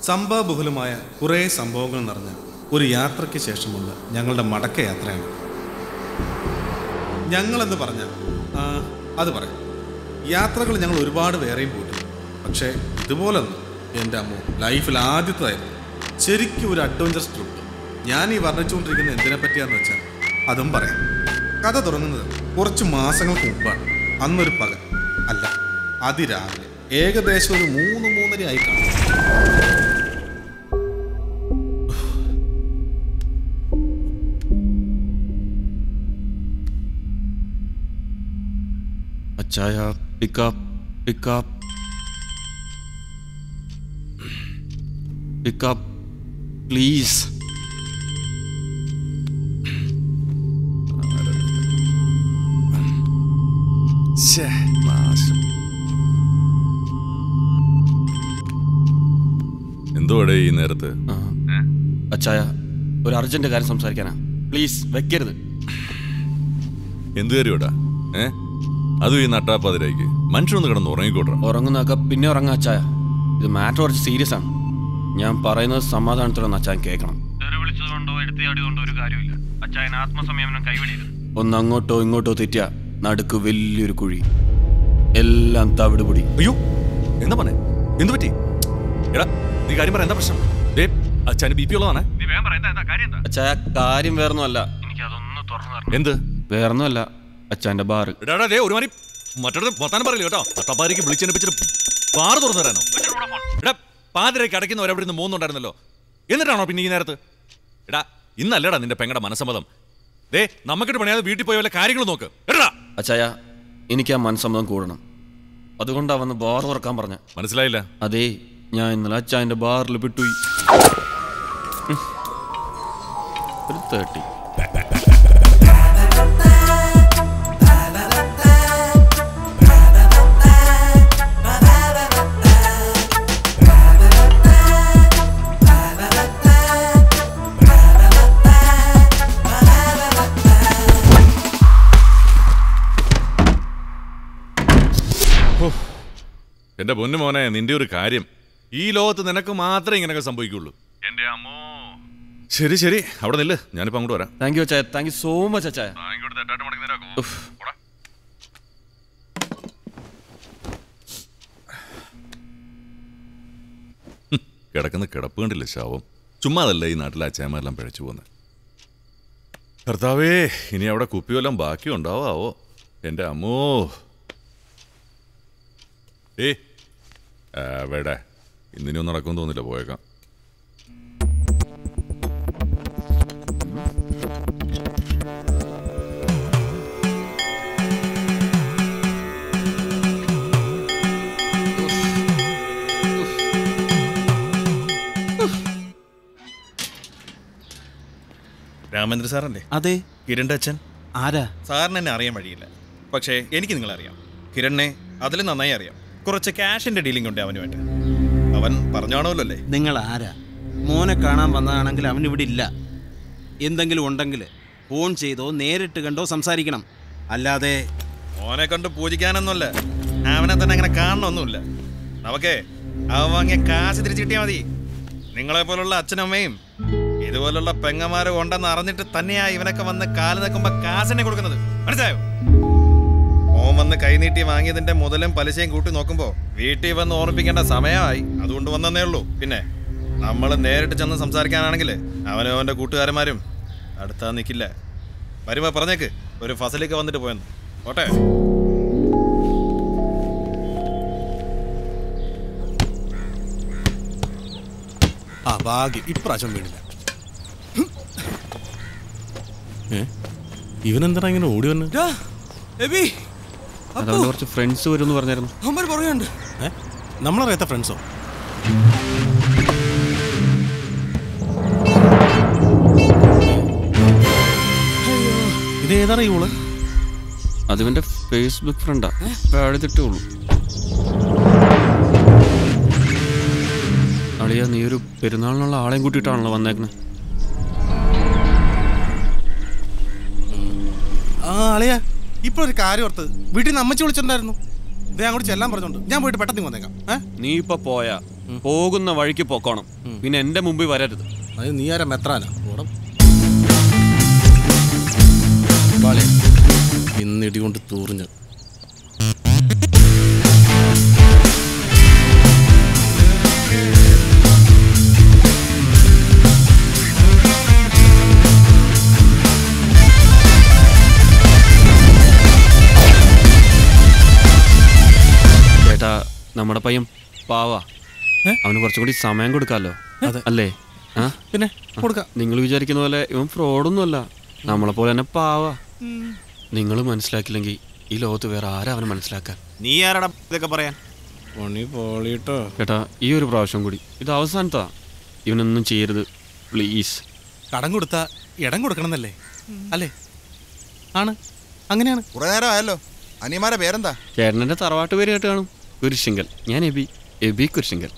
സംഭവബഹുലമായ കുറേ സംഭവങ്ങൾ നിറഞ്ഞ ഒരു യാത്രയ്ക്ക് ശേഷമുള്ള ഞങ്ങളുടെ മടക്ക യാത്രയാണ് ഞങ്ങളെന്ന് പറഞ്ഞാൽ ആ, അത് പറയാം യാത്രകൾ ഞങ്ങൾ ഒരുപാട് വേറെയും പോയിട്ടുണ്ട് പക്ഷേ ഇതുപോലൊന്നും എൻ്റെ അമ്മ ലൈഫിൽ ആദ്യത്തേതായിരുന്നു ശരിക്കും ഒരു അഡ്വഞ്ചറസ് ട്രിപ്പ് ഞാൻ ഈ വർണ്ണിച്ചുകൊണ്ടിരിക്കുന്ന എന്തിനെ പറ്റിയാന്ന് വെച്ചാൽ അതും പറയാം കഥ തുടങ്ങുന്നത് കുറച്ച് മാസങ്ങൾക്ക് മുമ്പാണ് അന്നൊരു പകൽ അല്ല അതിരാവിലെ ഏകദേശം ഒരു മൂന്ന് മൂന്നര ആയി കാണും അച്ചായ പിക്കപ്പ് പിക്കപ്പ് പിക്കപ്പ് പ്ലീസ് എന്തുവാടേ ഈ നേരത്ത് അച്ചായ ഒരു അർജന്റ് കാര്യം സംസാരിക്കാനാ പ്ലീസ് വെക്കരുത് എന്തു കാര്യോടാ ഏ അതും ഈ നട്ടാപ്പാതിരായിക്ക് മനുഷ്യനൊന്ന് കിടന്ന് ഉറങ്ങിക്കോട്ടെ ഉറങ്ങുന്നൊക്കെ പിന്നെ ഉറങ്ങാ അച്ചായ ഇത് മാറ്റർ കുറച്ച് സീരിയസ് ആണ് ഞാൻ പറയുന്നത് സമാധാനത്തോടെ അച്ചായൻ കേൾക്കണം വിളിച്ചതുകൊണ്ടോ എടുത്തയാടിയതുകൊണ്ടോ ഒരു കാര്യമില്ല അച്ചായൻ ആത്മസംയമനം കൈവിടരുത് ഒന്ന് അങ്ങോട്ടോ ഇങ്ങോട്ടോ തെറ്റിയ നടുക്ക് വലിയൊരു കുഴി എല്ലാം തവിടുപൊടി അയ്യോ എന്താ പറഞ്ഞേ എന്തു പറ്റി എടാ നീ കാര്യം പറ എന്താ പ്രശ്നം ദേ അച്ഛന് ബി പി ഉള്ളതാണേ നീ വേഗം പറ എന്താ എന്താ കാര്യം എന്താ അച്ചായ കാര്യം വേറൊന്നുമല്ല എനിക്ക് അതൊന്ന് തുറന്നു തരണം എന്ത് വേറൊന്നുമല്ല അച്ചായന്റെ ബാറ് എടാ എടാ, ദേ ഒരു മാറി മറ്റൊരു വർത്താനം പറയില്ല കേട്ടോ നട്ടാപ്പാതിരയ്ക്ക് വിളിച്ചെടുപ്പിച്ചിട്ട് പാറ് തുറന്നു തരാനോ എടാ പാതിരയ്ക്ക് അടയ്ക്കുന്നവർ അവിടെ നിന്ന് മൂന്നുണ്ടായിരുന്നല്ലോ എന്നിട്ടാണോ പിന്നെ ഈ നേരത്ത് എടാ ഇന്നല്ലടാ നിന്റെ പെങ്ങടെ മനസ്സമ്മതം ദേ നമുക്കിട്ട് പണിയാതെ വീട്ടിൽ പോയ വല്ല കാര്യങ്ങൾ നോക്ക് എടാ അച്ചായ എനിക്ക് ആ മനസ്സമ്മതം കൂടണം അതുകൊണ്ടാ വന്ന് ബാർ തുറക്കാൻ പറഞ്ഞ മനസ്സിലായില്ല അതേ ഞാൻ ഇന്നലെ അച്ചായന്റെ ബാറിൽ വിട്ടുപോയി ഉം. ഒരു തേർട്ടി എന്റെ പൊന്നു മോനെ നിന്റെ ഒരു കാര്യം ഈ ലോകത്ത് നിനക്ക് മാത്രമേ ഇങ്ങനെയൊക്കെ സംഭവിക്കുള്ളൂ എന്റെ അമ്മോ ശരി ശരി അവിടെ നില്ല് ഞാനിപ്പോ അങ്ങോട്ട് വരാം താങ്ക് യു അച്ചായ താങ്ക് യു സോ മച്ച് അച്ചായ താങ്കോട്ട് തെറ്റാട്ട് മടക്കി നേരാക്കോ പോടാ. കിടക്കുന്ന കിടപ്പ് കണ്ടില്ല ശവം ചുമ്മാതല്ല ഈ നാട്ടിലെ അച്ചായമാരെല്ലാം പിഴച്ചു പോകുന്നത് ഭർത്താവേ ഇനി അവിടെ കുപ്പിവെല്ലാം ബാക്കി ഉണ്ടാവാവോ എൻ്റെ അമ്മോ ഏ വേട ഇന്നിനൊന്നും നടക്കുമെന്ന് തോന്നില്ല പോയേക്കാം രാമേന്ദ്ര സാറല്ലേ അതെ കിരണിന്റെ അച്ഛൻ ആരാ സാറിന് എന്നെ അറിയാൻ വഴിയില്ല പക്ഷേ എനിക്ക് നിങ്ങളെ അറിയാം കിരണിനെ അതിൽ നന്നായി അറിയാം കുറച്ച് ക്യാഷിന്റെ ഡീലിംഗ് ഉണ്ട് അവനുമായിട്ട് അവൻ പറഞ്ഞാണല്ലോ അല്ലേ നിങ്ങൾ ആരാ മോനെ കാണാൻ വന്നതാണെങ്കിൽ അവൻ ഇവിടെ ഇല്ല എന്തെങ്കിലും ഉണ്ടെങ്കിൽ ഫോൺ ചെയ്തോ നേരിട്ട് കണ്ടോ സംസാരിക്കണം അല്ലാതെ മോനെ കണ്ട് പൂജിക്കാനൊന്നുമല്ല അവനെ തന്നെ അങ്ങനെ കാണണമൊന്നുമില്ല നമുക്കേ അവൻ വാങ്ങിയ കാശ് തിരിച്ചു കിട്ടിയാൽ മതി നിങ്ങളെ പോലുള്ള അച്ഛനമ്മയും ഇതുപോലുള്ള പെങ്ങന്മാരും ഉണ്ടെന്ന് അറിഞ്ഞിട്ട് തന്നെയാ ഇവനൊക്കെ വന്ന് കാല് നിൽക്കുമ്പോ കാശിനെ കൊടുക്കുന്നത് മനസ്സിലായോ ഓൻ വന്ന് കൈനീട്ടി വാങ്ങിയതിന്റെ മുതലും പലിശയും കൂട്ടി നോക്കുമ്പോ വീട്ടിൽ വന്ന് ഓർമ്മിപ്പിക്കേണ്ട സമയമായി അതുകൊണ്ട് വന്നേ ഉള്ളൂ പിന്നെ നമ്മൾ നേരിട്ട് ചെന്ന് സംസാരിക്കാനാണെങ്കിൽ അവനും അവന്റെ കൂട്ടുകാരന്മാരും അടുത്താ നിൽക്കില്ല വരുമ്പോ പറഞ്ഞേക്ക് ഒരു ഫസലിക്ക് വന്നിട്ട് പോയെന്ന് ഓട്ടെ ആ ഭാഗ്യം ഇപ്രാവശ്യം വീണില്ല ഏ ഇവനെന്താ ഇങ്ങനെ ഓടി വന്ന് അതുകൊണ്ട് കുറച്ച് ഫ്രണ്ട്സ് വരും എന്ന് പറഞ്ഞായിരുന്നു ഏ നമ്മളറിയാത്ത ഫ്രണ്ട്സോ ഇത് ഏതാണ് ഇവള് അതിവന്റെ ഫേസ്ബുക്ക് ഫ്രണ്ടാ എഴുതിട്ടേ ഉള്ളൂ അളിയ നീ ഒരു പെരുന്നാളിനുള്ള ആളെയും കൂട്ടിയിട്ടാണല്ലോ വന്നേക്കണേ ആ അളിയ ഇപ്പൊ ഒരു കാര്യം ഓർത്തത് വീട്ടിൽ നിന്ന് അമ്മച്ചി വിളിച്ചിട്ടുണ്ടായിരുന്നു ദേ അങ്ങോട്ട് ചെല്ലാൻ പറഞ്ഞോണ്ട് ഞാൻ പോയിട്ട് പെട്ടെന്ന് ഇങ്ങ് വന്നേക്കാം ഏ നീ ഇപ്പൊ പോയാ പോകുന്ന വഴിക്ക് പൊക്കോണം പിന്നെ എന്റെ മുമ്പിൽ വരരുത് അത് നീ ആരാ മെത്രാനാ ഓടം ബാലേ ഇന്നിടി കൊണ്ട് തൂറിഞ്ഞ് ചേട്ടാ നമ്മുടെ പയ്യൻ പാവാ അവന് കുറച്ചും കൂടി സമയം കൊടുക്കാലോ അല്ലേ ആ പിന്നെ കൊടുക്കാം നിങ്ങൾ വിചാരിക്കുന്ന പോലെ ഇവൻ ഫ്രോഡൊന്നുമല്ല നമ്മളെ പോലെ തന്നെ പാവാ നിങ്ങൾ മനസ്സിലാക്കില്ലെങ്കിൽ ഈ ലോകത്ത് വേറെ ആരാ അവനെ മനസ്സിലാക്കാൻ നീ ആരടാ ഇതൊക്കെ പറയാൻ പണി പോളിട്ടോ ചേട്ടാ ഈ ഒരു പ്രാവശ്യം കൂടി ഇത് അവസാനത്താ ഇവനൊന്നും ചെയ്യരുത് പ്ലീസ് കടം കൊടുത്താ ഇടം കൊടുക്കണമെന്നല്ലേ അല്ലേ ആണ് അങ്ങനെയാണ് കുറെ നേരം ആയല്ലോ അനിയന്മാരെ പേരെന്താ ചേട്ടൻ്റെ തറവാട്ട് പേര് കേട്ട് കാണും കുരിശിങ്കൽ ഞാൻ എബി എബി കുരിശിങ്കൽ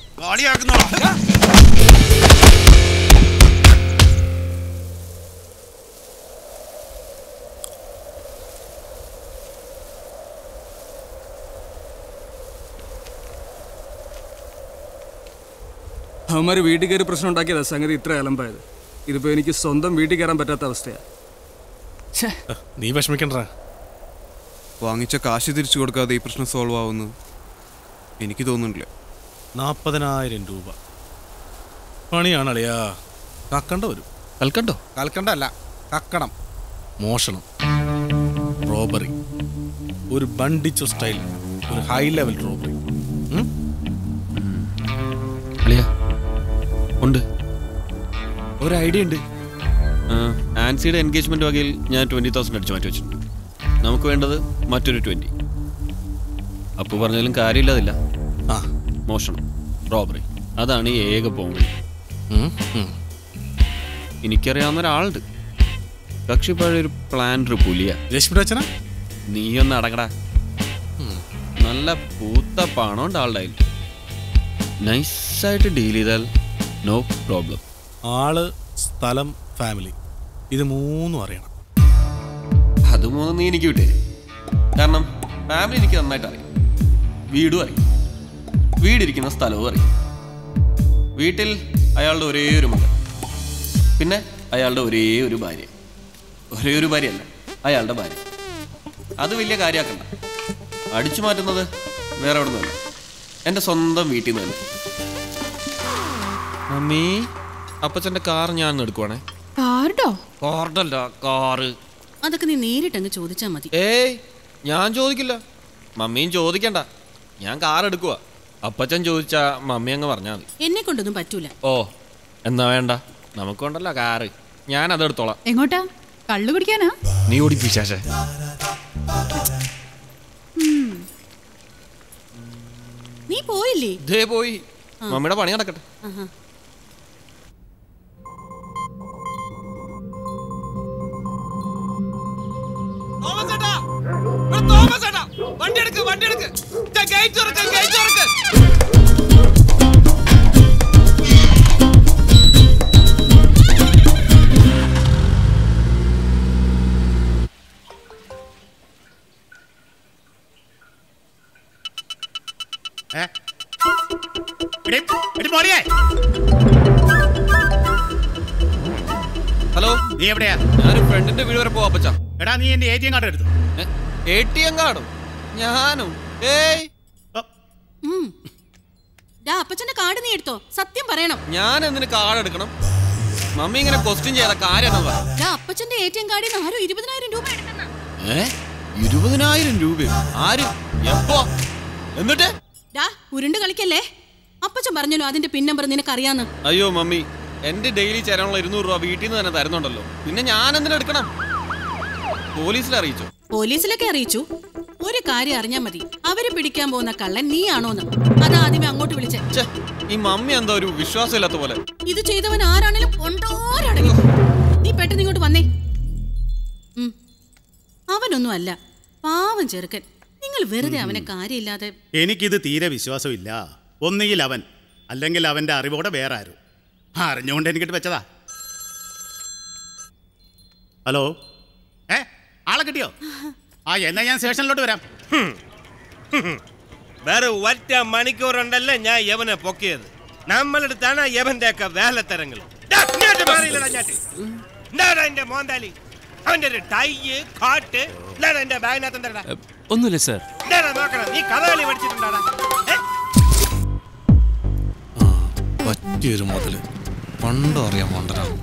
അവന്മാർ വീട്ടിൽ കയറി പ്രശ്നം ഉണ്ടാക്കിയതാ സംഗതി ഇത്ര അലമ്പായത് ഇതിപ്പോ എനിക്ക് സ്വന്തം വീട്ടിൽ കയറാൻ പറ്റാത്ത അവസ്ഥയാ ഛേ നീ വിഷമിക്കണ്ട വാങ്ങിച്ച കാശ് തിരിച്ചു കൊടുക്കാതെ ഈ പ്രശ്നം സോൾവ് ആവുന്നു എനിക്ക് തോന്നുന്നില്ല നാൽപ്പതിനായിരം രൂപ പണിയാണ് അളിയാ കക്കണ്ട വരും കൽക്കണ്ടോ കൽക്കണ്ട അല്ല കക്കണം മോഷണം റോബറി ഒരു ബണ്ടിച്ചോ സ്റ്റൈൽ ഒരു ഹൈ ലെവൽ റോബറി അളിയ ഉണ്ട് ഒരു ഐഡിയ ഉണ്ട് ആ, ആൻസിയുടെ എൻഗേജ്മെന്റ് വകയിൽ ഞാൻ ട്വന്റി തൗസൻഡ് അടിച്ചു മാറ്റി വെച്ചിട്ടുണ്ട് നമുക്ക് വേണ്ടത് മറ്റൊരു ട്വന്റി അപ്പു പറഞ്ഞാലും കാര്യമില്ലാതില്ല ആ മോഷണം റോബറി അതാണ് ഈ ഏക പോംവഴി ഉം, ഉം. എനിക്കറിയാവുന്ന ഒരാളുണ്ട് കക്ഷി പഴയ ഒരു പ്ലാൻ ഒരു പുലിയ രശ്മിയുടെ അച്ഛനാ നീ ഒന്ന് അടങ്ങടാ നല്ല പൂത്ത പണം ഉണ്ട് ആളുടെ കയ്യിൽ നൈസായിട്ട് ഡീൽ ചെയ്താൽ നോ പ്രോബ്ലം ആള് സ്ഥലം ഫാമിലി ഇത് മൂന്നും അറിയണം അത് മൂന്ന് നീ എനിക്ക് വിട്ടേ കാരണം ഫാമിലി എനിക്ക് നന്നായിട്ട് അറിയാം വീടും അറിയാം വീടിരിക്കുന്ന സ്ഥലവും അറിയാം വീട്ടിൽ അയാളുടെ ഒരേ ഒരു മകൻ പിന്നെ അയാളുടെ ഒരേ ഒരു ഭാര്യ ഒരേ ഒരു ഭാര്യയല്ല അയാളുടെ ഭാര്യ അത് വലിയ കാര്യമാക്കണ്ട അടിച്ചു മാറ്റുന്നത് വേറെ എവിടെ നിന്നല്ല എൻ്റെ സ്വന്തം വീട്ടിൽ നിന്ന് തന്നെ മമ്മി അപ്പച്ചൻ്റെ കാർ ഞാൻ എടുക്കുവാണേ കാർഡോ കാർഡല്ല കാറ് അതൊക്കെ നീ നേരിട്ടങ്ങ് ചോദിച്ചാ മതി ഏയ് ഞാൻ ചോദിക്കില്ല മമ്മിയും ചോദിക്കണ്ട ഞാൻ കാർ എടുക്കുക അപ്പച്ചൻ ചോദിച്ചാ മമ്മി അങ്ങ് പറഞ്ഞാൽ മതി എന്നെ കൊണ്ടൊന്നും പറ്റൂല ഓ എന്നാ വേണ്ട നമുക്കുണ്ടല്ലോ കാറ് ഞാൻ അതെടുത്തോളാം എങ്ങോട്ടാ കള്ളു കുടിക്കാനാ നീ ഓടിപ്പിച്ചാശേ നീ പോയില്ലേ ഇതേ പോയി മമ്മിയുടെ പണി നടക്കട്ടെ ആഹാ. വണ്ടി എടുക്ക് വണ്ടി എടുക്ക് ഗേറ്റ് തുറക്ക് ഗേറ്റ് തുറക്ക് ഹലോ നീ എവിടെയാ ഞാനൊരു ഫ്രണ്ടിന്റെ വീട് വരെ പോവാ അപ്പച്ച എടാ നീ എന്റെ എ ടി എം കാർഡ് എടുത്തു എ ടി എം കാർഡും ഞാനും ഏയ് ഉം. ഡാ അപ്പച്ചന്റെ കാർഡ് നീ എടുത്തോ സത്യം പറയണം ഞാൻ എന്തിന് കാർഡ് എടുക്കണം മമ്മി ഇങ്ങനെ ക്വസ്റ്റ്യൻ ചെയ്ത കാര്യം പറ ഡാ അപ്പച്ചന്റെ എ ടി എം കാർഡിൽ നിന്ന് ആരോ ഇരുപതിനായിരം രൂപ എടുക്കുന്ന ഏ ഇരുപതിനായിരം രൂപയോ ആര് എപ്പോ എന്നിട്ട് ഡാ ഉരുണ്ട് കളിക്കല്ലേ അപ്പച്ചൻ പറഞ്ഞല്ലോ അതിന്റെ പിൻ നമ്പർ നിനക്കറിയാന്ന് അയ്യോ മമ്മി എന്റെ ഡെയിലി ചേരാനുള്ള ഇരുന്നൂറ് രൂപ വീട്ടിൽ നിന്ന് തന്നെ തരുന്നുണ്ടല്ലോ പിന്നെ ഞാൻ എന്തിനാ എടുക്കണം പോലീസിൽ അറിയിച്ചോ പോലീസിലൊക്കെ അറിയിച്ചു ഒരു കാര്യം അറിഞ്ഞാ മതി അവര് പിടിക്കാൻ പോകുന്ന കള്ളൻ നീയാണോന്ന് അതാ ആദ്യമേ അങ്ങോട്ട് വിളിച്ചേ ഛെ, ഈ മമ്മി എന്താ ഒരു വിശ്വാസമില്ലാത്ത പോലെ ഇത് ചെയ്തവൻ ആരാണേലും കൊണ്ടോരടങ്ങി നീ പെട്ടെന്ന് ഇങ്ങോട്ട് വന്നേ ഉം. അവനൊന്നും അല്ല പാവം ചെറുക്കൻ നിങ്ങൾ വെറുതെ അവനെ കാര്യമില്ലാതെ എനിക്കിത് തീരെ വിശ്വാസമില്ല ഒന്നുകിൽ അവൻ അല്ലെങ്കിൽ അവൻ്റെ അറിവോടെ വേറെ ആരും അറിഞ്ഞുകൊണ്ട് എനിക്കിട്ട് വെച്ചതാ ഹലോ ഏ ആളെ കിട്ടിയോ ആ എന്നാ ഞാൻ സ്റ്റേഷനിലോട്ട് വരാം ഹും. ഹും. വെറും ഒറ്റ മണിക്കൂറുണ്ടല്ലേ ഞാൻ യവനെ പൊക്കിയത് നമ്മളെടുത്താണ് യവന്റെ ഒക്കെ വേലത്തരങ്ങൾ ഡാ, ഇങ്ങോട്ട് മാറിയില്ലടാ ഞാറ്റ്. എന്താടാ എന്റെ മോന്താലി അവന്റെ ഒരു ടൈ കാട്ട് എന്താടാ എന്റെ ബാഗിനകത്ത് എന്താടാ ഒന്നുമില്ല സാർ എന്താടാ നോക്കണം നീ കഥകളി പഠിച്ചിട്ടുണ്ടാടാ ഏ? പറ്റിയൊരു മുതല് പണ്ടും അറിയാൻ മണ്ടനാണ്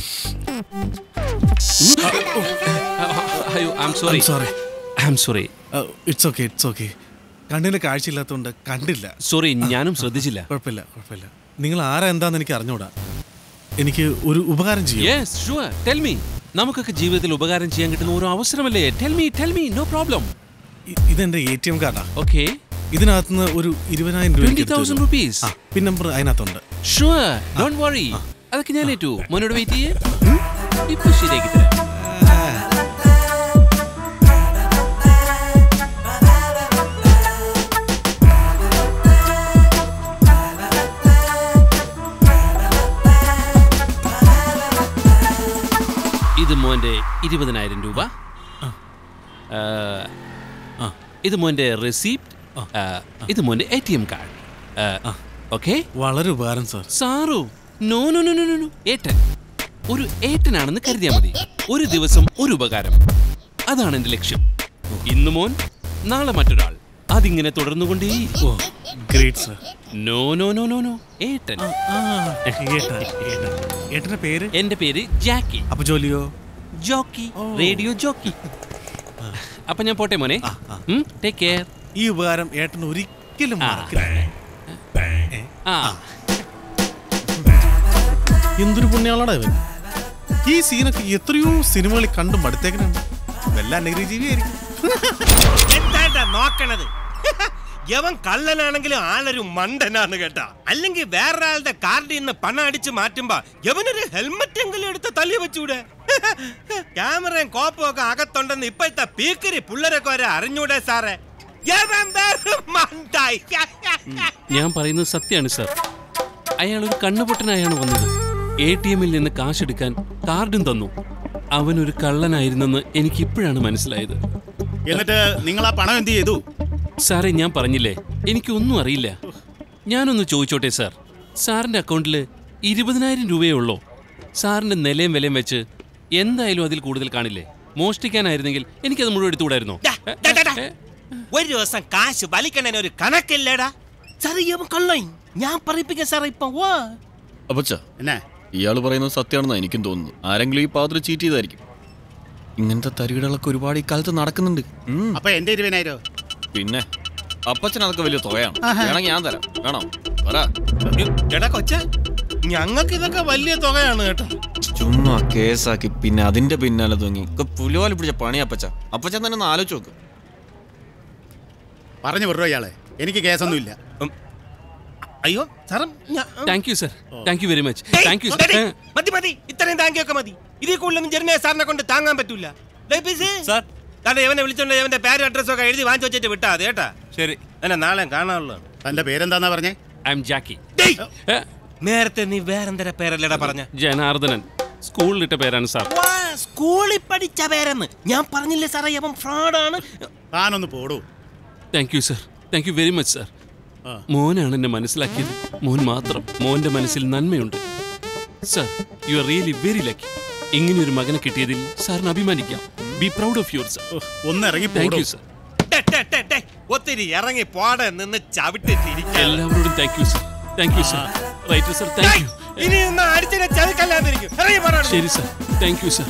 അയ്യോ I'm sorry sorry I'm sorry it's okay it's okay കണ്ണിന് കാഴ്ചയില്ലാത്തതുകൊണ്ട് കണ്ടില്ല സോറി ഞാനും ശ്രദ്ധിച്ചില്ല കുഴപ്പമില്ല കുഴപ്പമില്ല നിങ്ങൾ ആരാ എന്താന്ന് എനിക്ക് അറിഞ്ഞൂടാ എനിക്ക് ഒരു ഉപകാരം ചെയ്യും യെസ് ഷുവർ ടെൽ മീ നമുക്കൊക്കെ ജീവിതത്തിൽ ഉപകാരം ചെയ്യാൻ കിട്ടുന്ന ഓരോ അവസരമല്ലേ tell me tell me no problem ഇതെന്റെ എ ടി എം കാർഡാ ഓക്കെ ഇതിനകത്തുനിന്ന് ഒരു ഇരുപതിനായിരം രൂപ എനിക്ക് എടുത്ത് 20,000 തരുമോ? rupees. ആ, പിൻ നമ്പർ അതിനകത്തുണ്ട് ഷുവർ ഡോണ്ട് വറി അതൊക്കെ ഞാൻ ഏറ്റു മോനോട് വെയിറ്റ് ചെയ്യേ ഇപ്പൊ ശരിയാക്കി തരാം ഇത് മോന്റെ ഇരുപതിനായിരം രൂപ ആ, ഇത് മോന്റെ റെസീപ്റ്റ് ഇത് മോന്റെ A T M card okay വളരെ ഉപകാരം sir sir no no no no no, no ഏട്ടൻ ഒരു ഏട്ടനാണെന്ന് കരുതിയാൽ മതി ഒരു ദിവസം ഒരു ഉപകാരം അതാണ് എന്റെ ലക്ഷ്യം ഇന്ന് മോൻ നാളെ മറ്റൊരാൾ അതിങ്ങനെ തുടർന്നുകൊണ്ടേ great sir no no no no no ഏട്ടൻ ഏട്ടന്റെ പേര് എന്റെ പേര് ജാക്കി അപ്പൊ ജോലിയോ ജോക്കി റേഡിയോ ജോക്കി അപ്പൊ ഞാൻ പോട്ടെ മോനെ ടേക്ക് കെയർ ഈ ഉപകാരം ഏട്ടൻ ഒരിക്കലും മറക്കില്ല ആ എന്തൊരു പുണ്യാളാടാ ഇവൻ ഈ സീനൊക്കെ എത്രയോ സിനിമകളിൽ കണ്ടു മടുത്തേക്കനുണ്ട് വല്ല അനഗ്രഹജീവിയായിരിക്കും എന്താണ്ടാ നോക്കണത് യവൻ കള്ളനാണെങ്കിലും ആളൊരു മണ്ടനാണ് കേട്ടാ അല്ലെങ്കിൽ വേറൊരാളുടെ കാർഡിൽ നിന്ന് പണം അടിച്ച് മാറ്റുമ്പോ യവനൊരു ഹെൽമെറ്റ് എങ്കിലും എടുത്ത് തള്ളി വെച്ചൂടെ ക്യാമറയും കോപ്പും ഒക്കെ അകത്തുണ്ടെന്ന് ഇപ്പോഴത്തെ പീക്കരി പിള്ളേരൊക്കെ വരെ അറിഞ്ഞൂടെ സാറേ യവൻ വെറും മണ്ടായി ഞാൻ പറയുന്നത് സത്യമാണ് സർ അയാൾ ഒരു കണ്ണുപൊട്ടനായാണ് വന്നത് എ ടി എമ്മിൽ നിന്ന് കാശെടുക്കാൻ കാർഡും തന്നു അവനൊരു കള്ളനായിരുന്നെന്ന് എനിക്ക് ഇപ്പോഴാണ് മനസ്സിലായത് എന്നിട്ട് നിങ്ങൾ ആ പണം എന്ത് ചെയ്തു സാറേ ഞാൻ പറഞ്ഞില്ലേ എനിക്കൊന്നും അറിയില്ല ഞാനൊന്ന് ചോദിച്ചോട്ടെ സാർ സാറിന്റെ അക്കൗണ്ടിൽ ഇരുപതിനായിരം രൂപയേ ഉള്ളൂ സാറിന്റെ നിലയും വിലയും വെച്ച് എന്തായാലും അതിൽ കൂടുതൽ കാണില്ലേ മോഷ്ടിക്കാനായിരുന്നെങ്കിൽ എനിക്കത് മുഴുവൻ എടുത്തുകൂടായിരുന്നോ ഡാ, ഡാ, ഡാ. ഒരു ദിവസം കാശ് വലിക്കണേന് ഒരു കണക്കില്ലേടാ സാറേ യവൻ കള്ളൻ ഞാൻ പറയിപ്പിക്കാം സാറേ ഇപ്പൊ വാ അപ്പച്ച എന്നാ ഇയാൾ പറയുന്നത് സത്യമാണെന്നാ എനിക്കും തോന്നുന്നു ആരെങ്കിലും ഈ പാതിൽ ചീറ്റ് ചെയ്തായിരിക്കും ഇങ്ങനത്തെ തരികിടകളൊക്കെ ഒരുപാട് ഈ കാലത്ത് നടക്കുന്നുണ്ട് ഉം. അപ്പൊ എന്റെ ഇരുപതിനായിരോ പിന്നെ അപ്പച്ചൻ അതൊക്കെ വലിയ തുകയാണ് ആഹാ. വേണമെങ്കിൽ ഞാൻ തരാം വേണോ പറ എടാ കൊച്ച ഞങ്ങൾക്ക് ഇതൊക്കെ വലിയ തുകയാണ് കേട്ടോ ചുമ്മാ കേസാക്കി പിന്നെ അതിന്റെ പിന്നാലെ തൂങ്ങി ഒക്കെ പുലിവാലി പിടിച്ച പണി അപ്പച്ച അപ്പച്ചൻ തന്നെ ഒന്ന് ആലോചിച്ച് നോക്ക് പറഞ്ഞു വിടറോ ഇയാളെ എനിക്ക് കേസൊന്നുമില്ല അയ്യോ സാറേ thank you sir thank you very much thank you മതി, മതി മതി ഇത്രയും താങ്കിയൊക്കെ മതി ഇതിൽ കൂടുതലൊന്നും ജെറിനെ സാറിനെ കൊണ്ട് താങ്ങാൻ പറ്റൂല സാർ താണ്ടെ ഇവനെ വിളിച്ചോണ്ട് ഇവന്റെ പേരും അഡ്രസ്സും ഒക്കെ എഴുതി വാങ്ങിച്ചു വെച്ചിട്ട് വിട്ടാ മതി കേട്ടാ ശരി എന്നെ നാളെ കാണാനുള്ളൂ തന്റെ പേരെന്താന്നാ പറഞ്ഞേ ഐ എം ജാക്കി നേരത്തെ നീ വേറെന്തര പേരല്ലടാ പറഞ്ഞ ജനാർദ്ദനൻ സ്കൂളിലിട്ട പേരാണ് സാർ സ്കൂളിൽ പഠിച്ച പേരെന്ന് ഞാൻ പറഞ്ഞില്ലേ സാറേ അവൻ ഫ്രോഡാണ് താനൊന്ന് പോടൂ thank you sir thank you very much sir മോനാണ് എന്നെ മനസ്സിലാക്കിയത് മോൻ മാത്രം മോന്റെ മനസ്സിൽ നന്മയുണ്ട് sir you are really very lucky ഇങ്ങനെ ഒരു മകനെ കിട്ടിയതിൽ സാറിന് അഭിമാനിക്കാം be proud of your sir ഒന്ന് ഇറങ്ങി താങ്ക് യു സർ ടെ, ടെ, ടെ, ടെ. ഒത്തിരി ഇറങ്ങി പോടെ നിന്ന് ചവിട്ടിട്ടിരിക്കാൻ എല്ലാവരോടും thank you sir thank you sir right sir thank you ഇനി ഒന്ന് അടിച്ചിനെ ചതുക്കല്ലാതിരിക്കും ഇറങ്ങി പോടാ ശരി sir thank you sir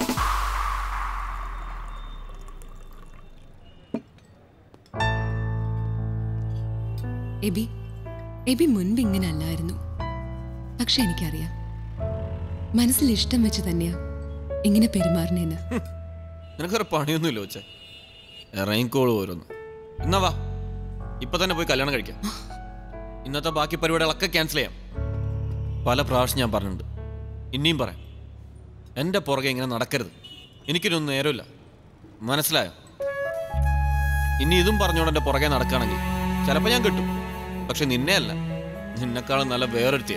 Eby Eby മുൻപ് ഇങ്ങനെ അല്ലായിരുന്നു പക്ഷെ എനിക്കറിയാം മനസ്സിൽ ഇഷ്ടം വെച്ച് തന്നെയാ ഇങ്ങനെ പെരുമാറണേന്ന് നിനക്കൊരു പണിയൊന്നുമില്ല വെച്ചേ ഇറങ്ങിക്കോളൂ ഓരോന്ന് എന്നാ വാ ഇപ്പൊ തന്നെ പോയി കല്യാണം കഴിക്കാം ഇന്നത്തെ ബാക്കി പരിപാടികളൊക്കെ ക്യാൻസൽ ചെയ്യാം പല പ്രാവശ്യം ഞാൻ പറഞ്ഞിട്ടുണ്ട് ഇനിയും പറയാം എൻ്റെ പുറകെ ഇങ്ങനെ നടക്കരുത് എനിക്കിനൊന്നും നേരമില്ല മനസ്സിലായോ ഇനി ഇതും പറഞ്ഞോണ്ട് എൻ്റെ പുറകെ നടക്കുകയാണെങ്കിൽ ചിലപ്പോൾ ഞാൻ കിട്ടും പക്ഷെ നിന്നെ അല്ല നിന്നെക്കാളും നല്ല വേറൊരുത്തിയ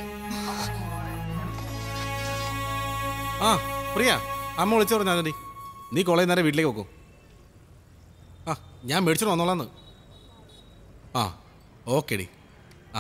ആ പ്രിയ അമ്മ വിളിച്ചു പറഞ്ഞാൽ നീ കോളേജ് നേരെ വീട്ടിലേക്ക് പോക്കോ ആ ഞാൻ മേടിച്ചോണ്ട് വന്നോളാന്ന് ആ ഓക്കെടി ആ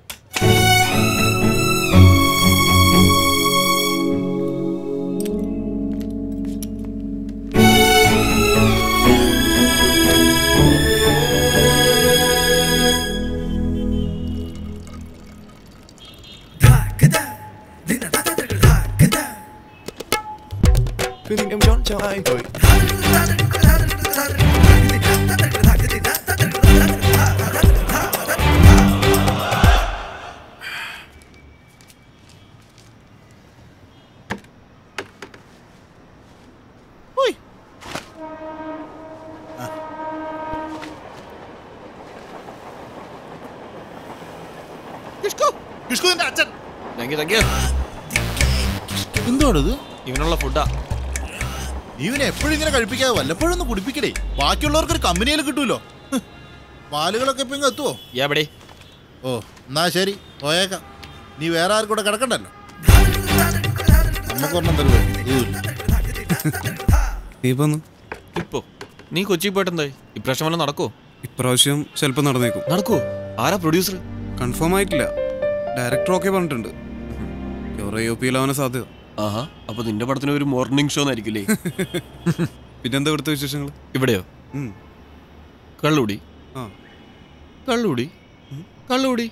അച്ഛൻ താങ്ക് യു താങ്ക് യു എന്തുവാണിത് ഇവനുള്ള ഫുഡാ ഇവനെ എപ്പോഴും ഇങ്ങനെ കഴിപ്പിക്കാതെ വല്ലപ്പോഴും ഒന്ന് കുടിപ്പിക്കടേ ബാക്കിയുള്ളവർക്ക് ഒരു കമ്പനിയിൽ കിട്ടൂലോ ഹ്. പാലുകളൊക്കെ ഇപ്പൊ ഇങ്ങ് എത്തുവോ എവിടെ ഓ എന്നാ ശരി പോയേക്കാം നീ വേറെ ആർക്കും കൂടെ കിടക്കണ്ടല്ലോ നമുക്കൊരെണ്ണം തരുവോ ഇതുമില്ല നീ പോന്നു ഇപ്പോ നീ കൊച്ചി പോയിട്ടെന്തായി ഇപ്രാവശ്യം വല്ല നടക്കോ ഇപ്രാവശ്യം ചിലപ്പോൾ നടന്നേക്കും നടക്കോ ആരാ പ്രൊഡ്യൂസർ കൺഫേം ആയിട്ടില്ല ഡയറക്ടർ ഓക്കെ പറഞ്ഞിട്ടുണ്ട് യു പിയിലാവാൻ സാധ്യത ആഹാ അപ്പൊ നിന്റെ പടത്തിന് ഒരു മോർണിംഗ് ഷോ ആയിരിക്കില്ലേ പിന്നെന്താ ഇവിടുത്തെ വിശേഷങ്ങൾ ഇവിടെയോ ഉം. കള്ളുടി ആ കള്ളുടി കള്ളുടി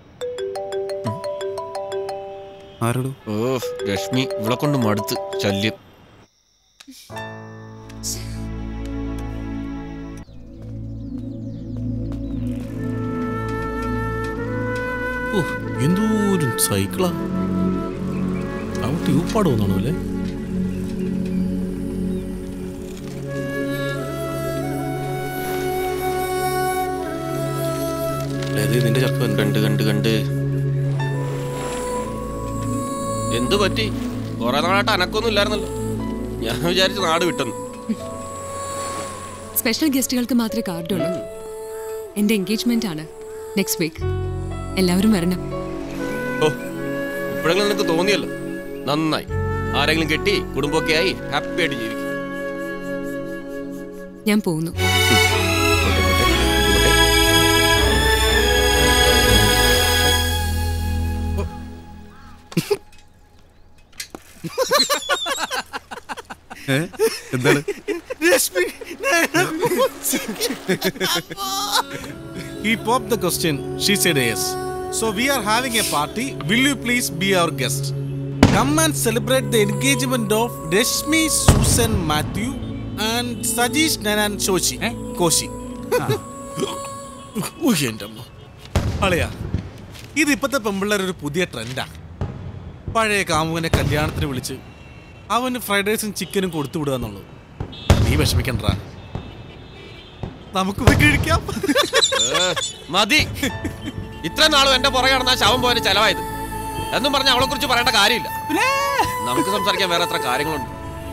ആരോട് ഓ രശ്മി ഇവളെ കൊണ്ട് മടുത്ത് ശല്യം ഓ എന്തോരം സൈക്കിളാ അവ ട്യൂബ് തോന്നാണോ അല്ലേ നിന്റെ ചെറുക്കൻ കണ്ട് കണ്ട് കണ്ട് എന്തു പറ്റി കുറെ നാളായിട്ട് അനക്കൊന്നും ഇല്ലായിരുന്നല്ലോ ഞാൻ വിചാരിച്ചു നാട് വിട്ടെന്ന് സ്പെഷ്യൽ ഗസ്റ്റുകൾക്ക് മാത്രമേ കാർഡുള്ളൂ എൻ്റെ എൻഗേജ്മെന്റ് ആണ് നെക്സ്റ്റ് വീക്ക് എല്ലാവരും വരണം ഓ ഇപ്പോഴെങ്കിലും നിനക്ക് തോന്നിയല്ലോ നന്നായി ആരെങ്കിലും കെട്ടി കുടുംബമൊക്കെ ആയി ഹാപ്പി ആയിട്ട് ജീവിക്കും ഞാൻ പോകുന്നു ഏ എന്താണ് He popped the question. She said yes. So we are having a party. Will you please be our guest? Come and celebrate the engagement of Rashmi Susan Matthew and Sajish Nanan Shoshi. Koshi. ഉയ്യ് എൻ്റെ അമ്മ അളിയാ ഇത് ഇപ്പോഴത്തെ പെമ്പിള്ളേർ ഒരു പുതിയ ട്രെൻഡാ പഴയ കാമുകനെ കല്യാണത്തിന് വിളിച്ച് അവന് ഫ്രൈഡ് റൈസും ചിക്കനും കൊടുത്തു വിടുക എന്നുള്ളത് നീ വിഷമിക്കണ്ട നമുക്ക് പോയി കഴിക്കാം ഏ, മതി ഇത്ര നാളും എന്റെ പുറകെ നടന്ന ശവം പോലെ ചെലവായത് എന്നും പറഞ്ഞ അവളെ കുറിച്ച് പറയേണ്ട കാര്യമില്ല നമുക്ക് സംസാരിക്കാൻ വേറെ എത്ര കാര്യങ്ങളുണ്ട്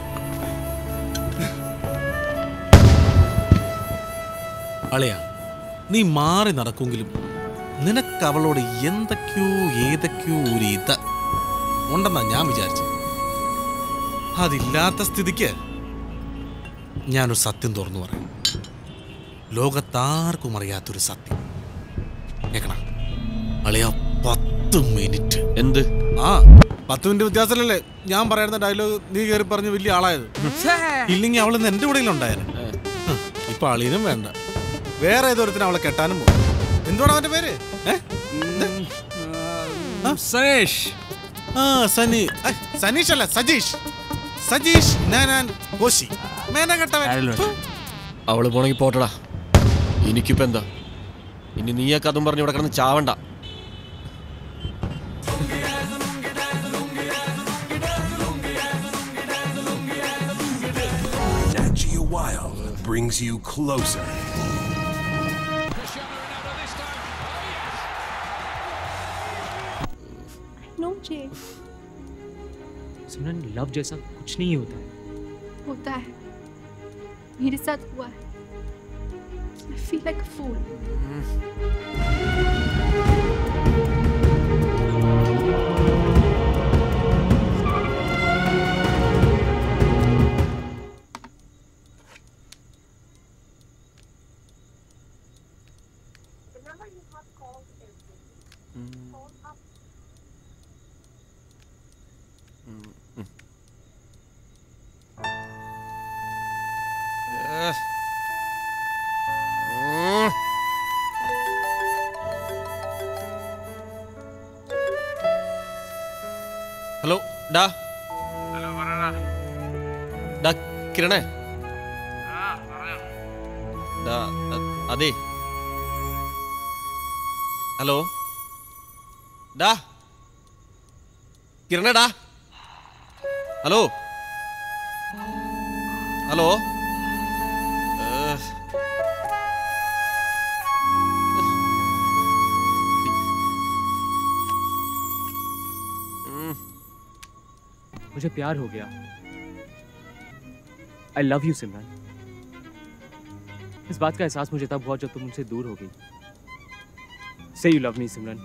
അളിയാ നീ മാറി നടക്കുമെങ്കിലും നിനക്ക് അവളോട് എന്തൊക്കെയോ ഏതൊക്കെയോ ഒരു ഇത് ഉണ്ടെന്നാ ഞാൻ വിചാരിച്ചത് അതില്ലാത്ത സ്ഥിതിക്ക് ഞാനൊരു സത്യം തുറന്നു പറയും ലോകത്താർക്കും അറിയാത്തൊരു സത്യം കേക്കണ അളിയ പത്ത് മിനിറ്റ് എന്ത് ആ പത്ത് മിനിറ്റ് വ്യത്യാസമല്ലേ ഞാൻ പറയുന്ന ഡയലോഗ് നീ കയറി പറഞ്ഞ് വലിയ ആളായത് ഇല്ലെങ്കിൽ അവൾ ഇന്ന് എന്റെ കൂടെ ഉണ്ടായിരുന്നു ഇപ്പൊ അളിയനും വേണ്ട വേറെ ഏതൊരുത്തിന് അവളെ കെട്ടാനും പോകും എന്തുവാണ് അവന്റെ പേര് ഏ? എന്ത്? ആ? ആ സനി ഐ, സനീഷ് അല്ല സജീഷ് സജീഷ് നാനാൻ കോശി മേന കെട്ടവൻ അവള് പോണെങ്കി പോട്ടടാ എനിക്കിപ്പോ എന്താ ഇനി നീയൊക്കെ അതും പറഞ്ഞ് ഇവിടെ കിടന്ന് ചാവണ്ട Nat Geo Wild brings you closer. No जे सुमन लव जैसा कुछ नहीं होता है होता है मेरे साथ हुआ है I feel like a fool. The number you have called hello ഡാ ഡാ കിരണേ ഡാ അ- അതെ ഹലോ ഡാ കിരണേ ഡാ ഹലോ ഹലോ ഏഹ്. ഉം. मुझे प्यार हो गया आई लव यू सिमरन इस बात का एहसास मुझे तब हुआ जब तुम मुझसे दूर हो गई से यू लव मी सिमरन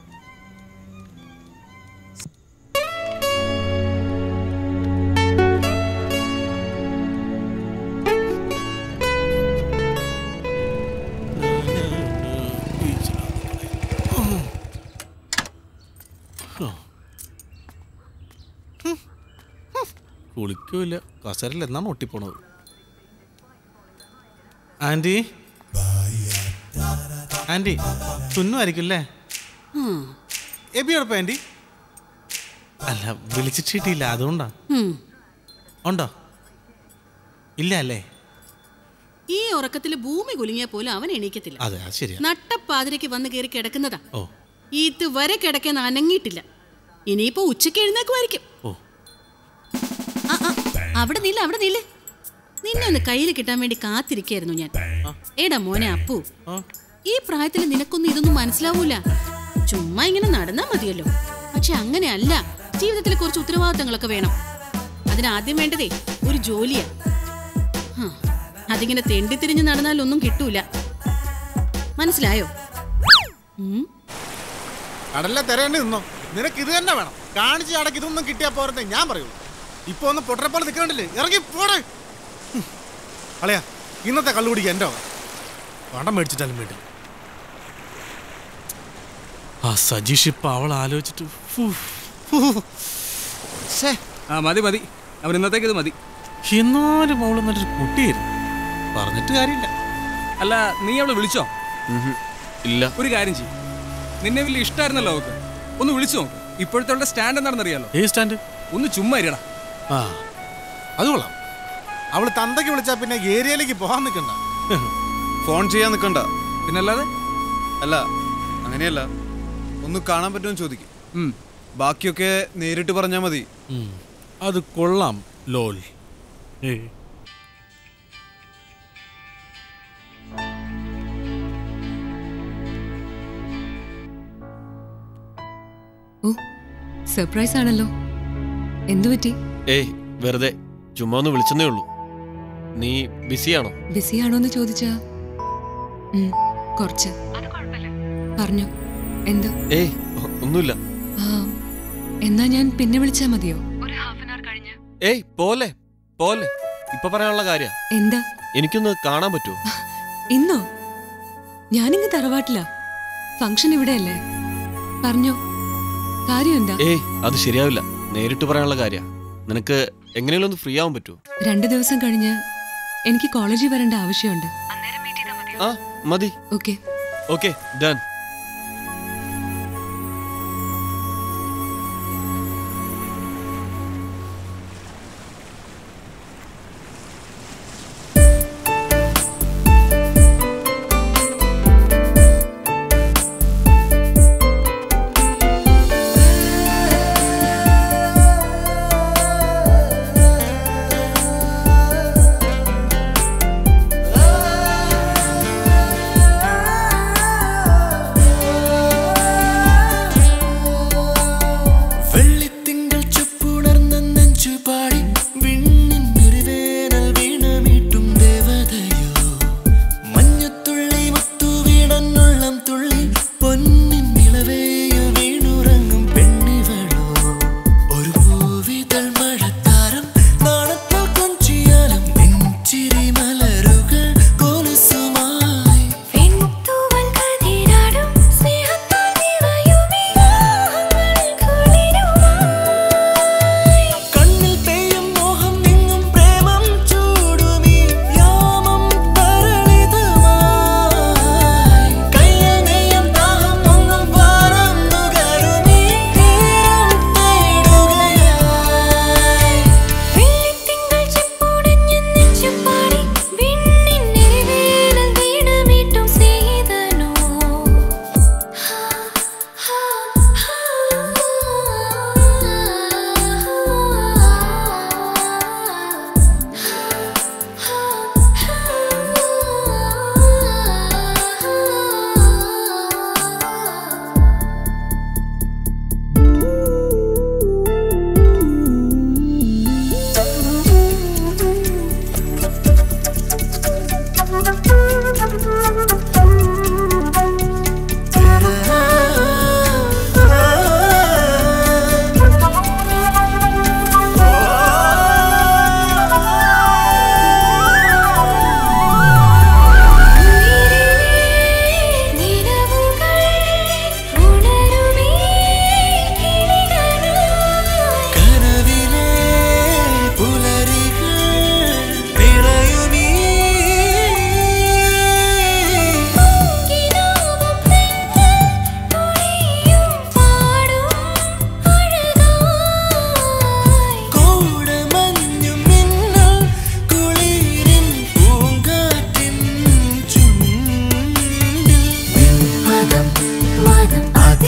കുളിക്കൂല കസരിൽ എന്നാണ് ഒട്ടിപ്പോണത് ആൻറ്റി ആൻറ്റി തുന്നുമായിരിക്കും അല്ലേ ഉം. എബിയോടൊപ്പം ആൻറ്റി അല്ല വിളിച്ചിട്ട് കിട്ടിയില്ല അതുകൊണ്ടാ ഉം. ഉണ്ടോ ഇല്ല അല്ലേ ഈ ഉറക്കത്തിൽ ഭൂമി കുലുങ്ങിയ പോലും അവൻ എണീക്കത്തില്ല അതെ അത് ശരിയാ നട്ടപ്പാതിരയ്ക്ക് വന്ന് കയറി കിടക്കുന്നതാ ഓ ഇതുവരെ കിടക്കുന്ന അനങ്ങിയിട്ടില്ല ഇനിയിപ്പോ ഉച്ചയ്ക്ക് എഴുന്നേക്കുമായിരിക്കും ഓ. ആ, ആ, അവിടെ നില്ല അവിടെ നില്ല നിന്നെ ഒന്ന് കയ്യിൽ കിട്ടാൻ വേണ്ടി കാത്തിരിക്കായിരുന്നു ഞാൻ ഏടാ മോനെ അപ്പു ഈ പ്രായത്തിൽ നിനക്കൊന്നും ഇതൊന്നും മനസ്സിലാവൂല ചുമ്മാ ഇങ്ങനെ നടന്നാ മതിയല്ലോ പക്ഷെ അങ്ങനെയല്ല ജീവിതത്തിൽ കുറച്ച് ഉത്തരവാദിത്തങ്ങളൊക്കെ വേണം അതിനാദ്യം വേണ്ടതേ ഒരു ജോലിയാ ഹ, അതിങ്ങനെ തെണ്ടിത്തിരിഞ്ഞ് നടന്നാലൊന്നും കിട്ടൂല മനസ്സിലായോ ഉം കടലിലെ തിരയേണ്ടി നിന്നോ നിനക്ക് ഇത് തന്നെ വേണം കാണിച്ച് അടക്ക് ഇതൊന്നും കിട്ടിയാ പോരത്തെ ഞാൻ പറയൂ ഇപ്പൊ ഒന്ന് പൊട്ടരെപ്പോലെ നിൽക്കണ്ടില്ലേ ഇറങ്ങി പോടെ ഹും. അളയാ ഇന്നത്തെ കള്ളു കുടിക്കുക എൻ്റെ വക. പണം മേടിച്ചിട്ടാലും വേണ്ടി ആ സജീഷ് ഇപ്പൊ അവൾ ആലോചിച്ചിട്ട് ഫു, ആ മതി മതി അവൻ ഇന്നത്തേക്ക് ഇത് മതി എന്നാലും അവൾ നല്ലൊരു കുട്ടിയായിരുന്നു പറഞ്ഞിട്ട് കാര്യമില്ല അല്ല നീ അവളെ വിളിച്ചോ ഇല്ല ഒരു കാര്യം ചെയ്യും നിന്നെ വലിയ ഇഷ്ടമായിരുന്നല്ലോ അവക്ക് ഒന്ന് വിളിച്ചു നോക്ക് ഇപ്പോഴത്തെ അവളുടെ സ്റ്റാൻഡ് എന്താണെന്നറിയാലോ ഏ സ്റ്റാൻഡ് ഒന്ന് ചുമ്മാ ഇരിയടാ ആ അത് കൊള്ളാം അവള് തന്തയ്ക്ക് വിളിച്ചാ പിന്നെ ഏരിയയിലേക്ക് പോകാൻ നിൽക്കണ്ട ഫോൺ ചെയ്യാൻ നിൽക്കണ്ട പിന്നല്ലാതെ അല്ല അങ്ങനെയല്ല ഒന്ന് കാണാൻ പറ്റുമെന്ന് ചോദിക്കും ബാക്കിയൊക്കെ നേരിട്ട് പറഞ്ഞാൽ മതി അത് കൊള്ളാം ലോൽ ഏ ഓ സർപ്രൈസ് ആണല്ലോ എന്തു പറ്റി ഏയ് വെറുതെ ചുമ്മാ ഒന്ന് വിളിച്ചെന്നേ ഉള്ളൂ നീ ബിസിയാണോ ബിസിയാണോ എന്ന് ചോദിച്ചാ ഉം, കുറച്ച് പറഞ്ഞു എന്ത് ഏയ് ഒ- ഒന്നുമില്ല ആ എന്നാ ഞാൻ പിന്നെ വിളിച്ചാ മതിയോ ഏയ് പോലെ പോലെ ഇപ്പൊ പറയാനുള്ള കാര്യ എന്താ എനിക്കൊന്ന് കാണാൻ പറ്റുമോ ഇന്നോ ഞാനിങ്ങ് തറവാട്ടില്ല ഫംഗ്ഷൻ ഇവിടെയല്ലേ പറഞ്ഞോ കാര്യം എന്താ ഏയ് അത് ശരിയാവില്ല നേരിട്ട് പറയാനുള്ള കാര്യ നിനക്ക് എങ്ങനെയെങ്കിലും ഒന്ന് ഫ്രീ ആവാൻ പറ്റുമോ രണ്ടു ദിവസം കഴിഞ്ഞ് എനിക്ക് കോളേജിൽ വരേണ്ട ആവശ്യമുണ്ട് ആ മതി ഓക്കെ ഓക്കെ ഡൺ Ah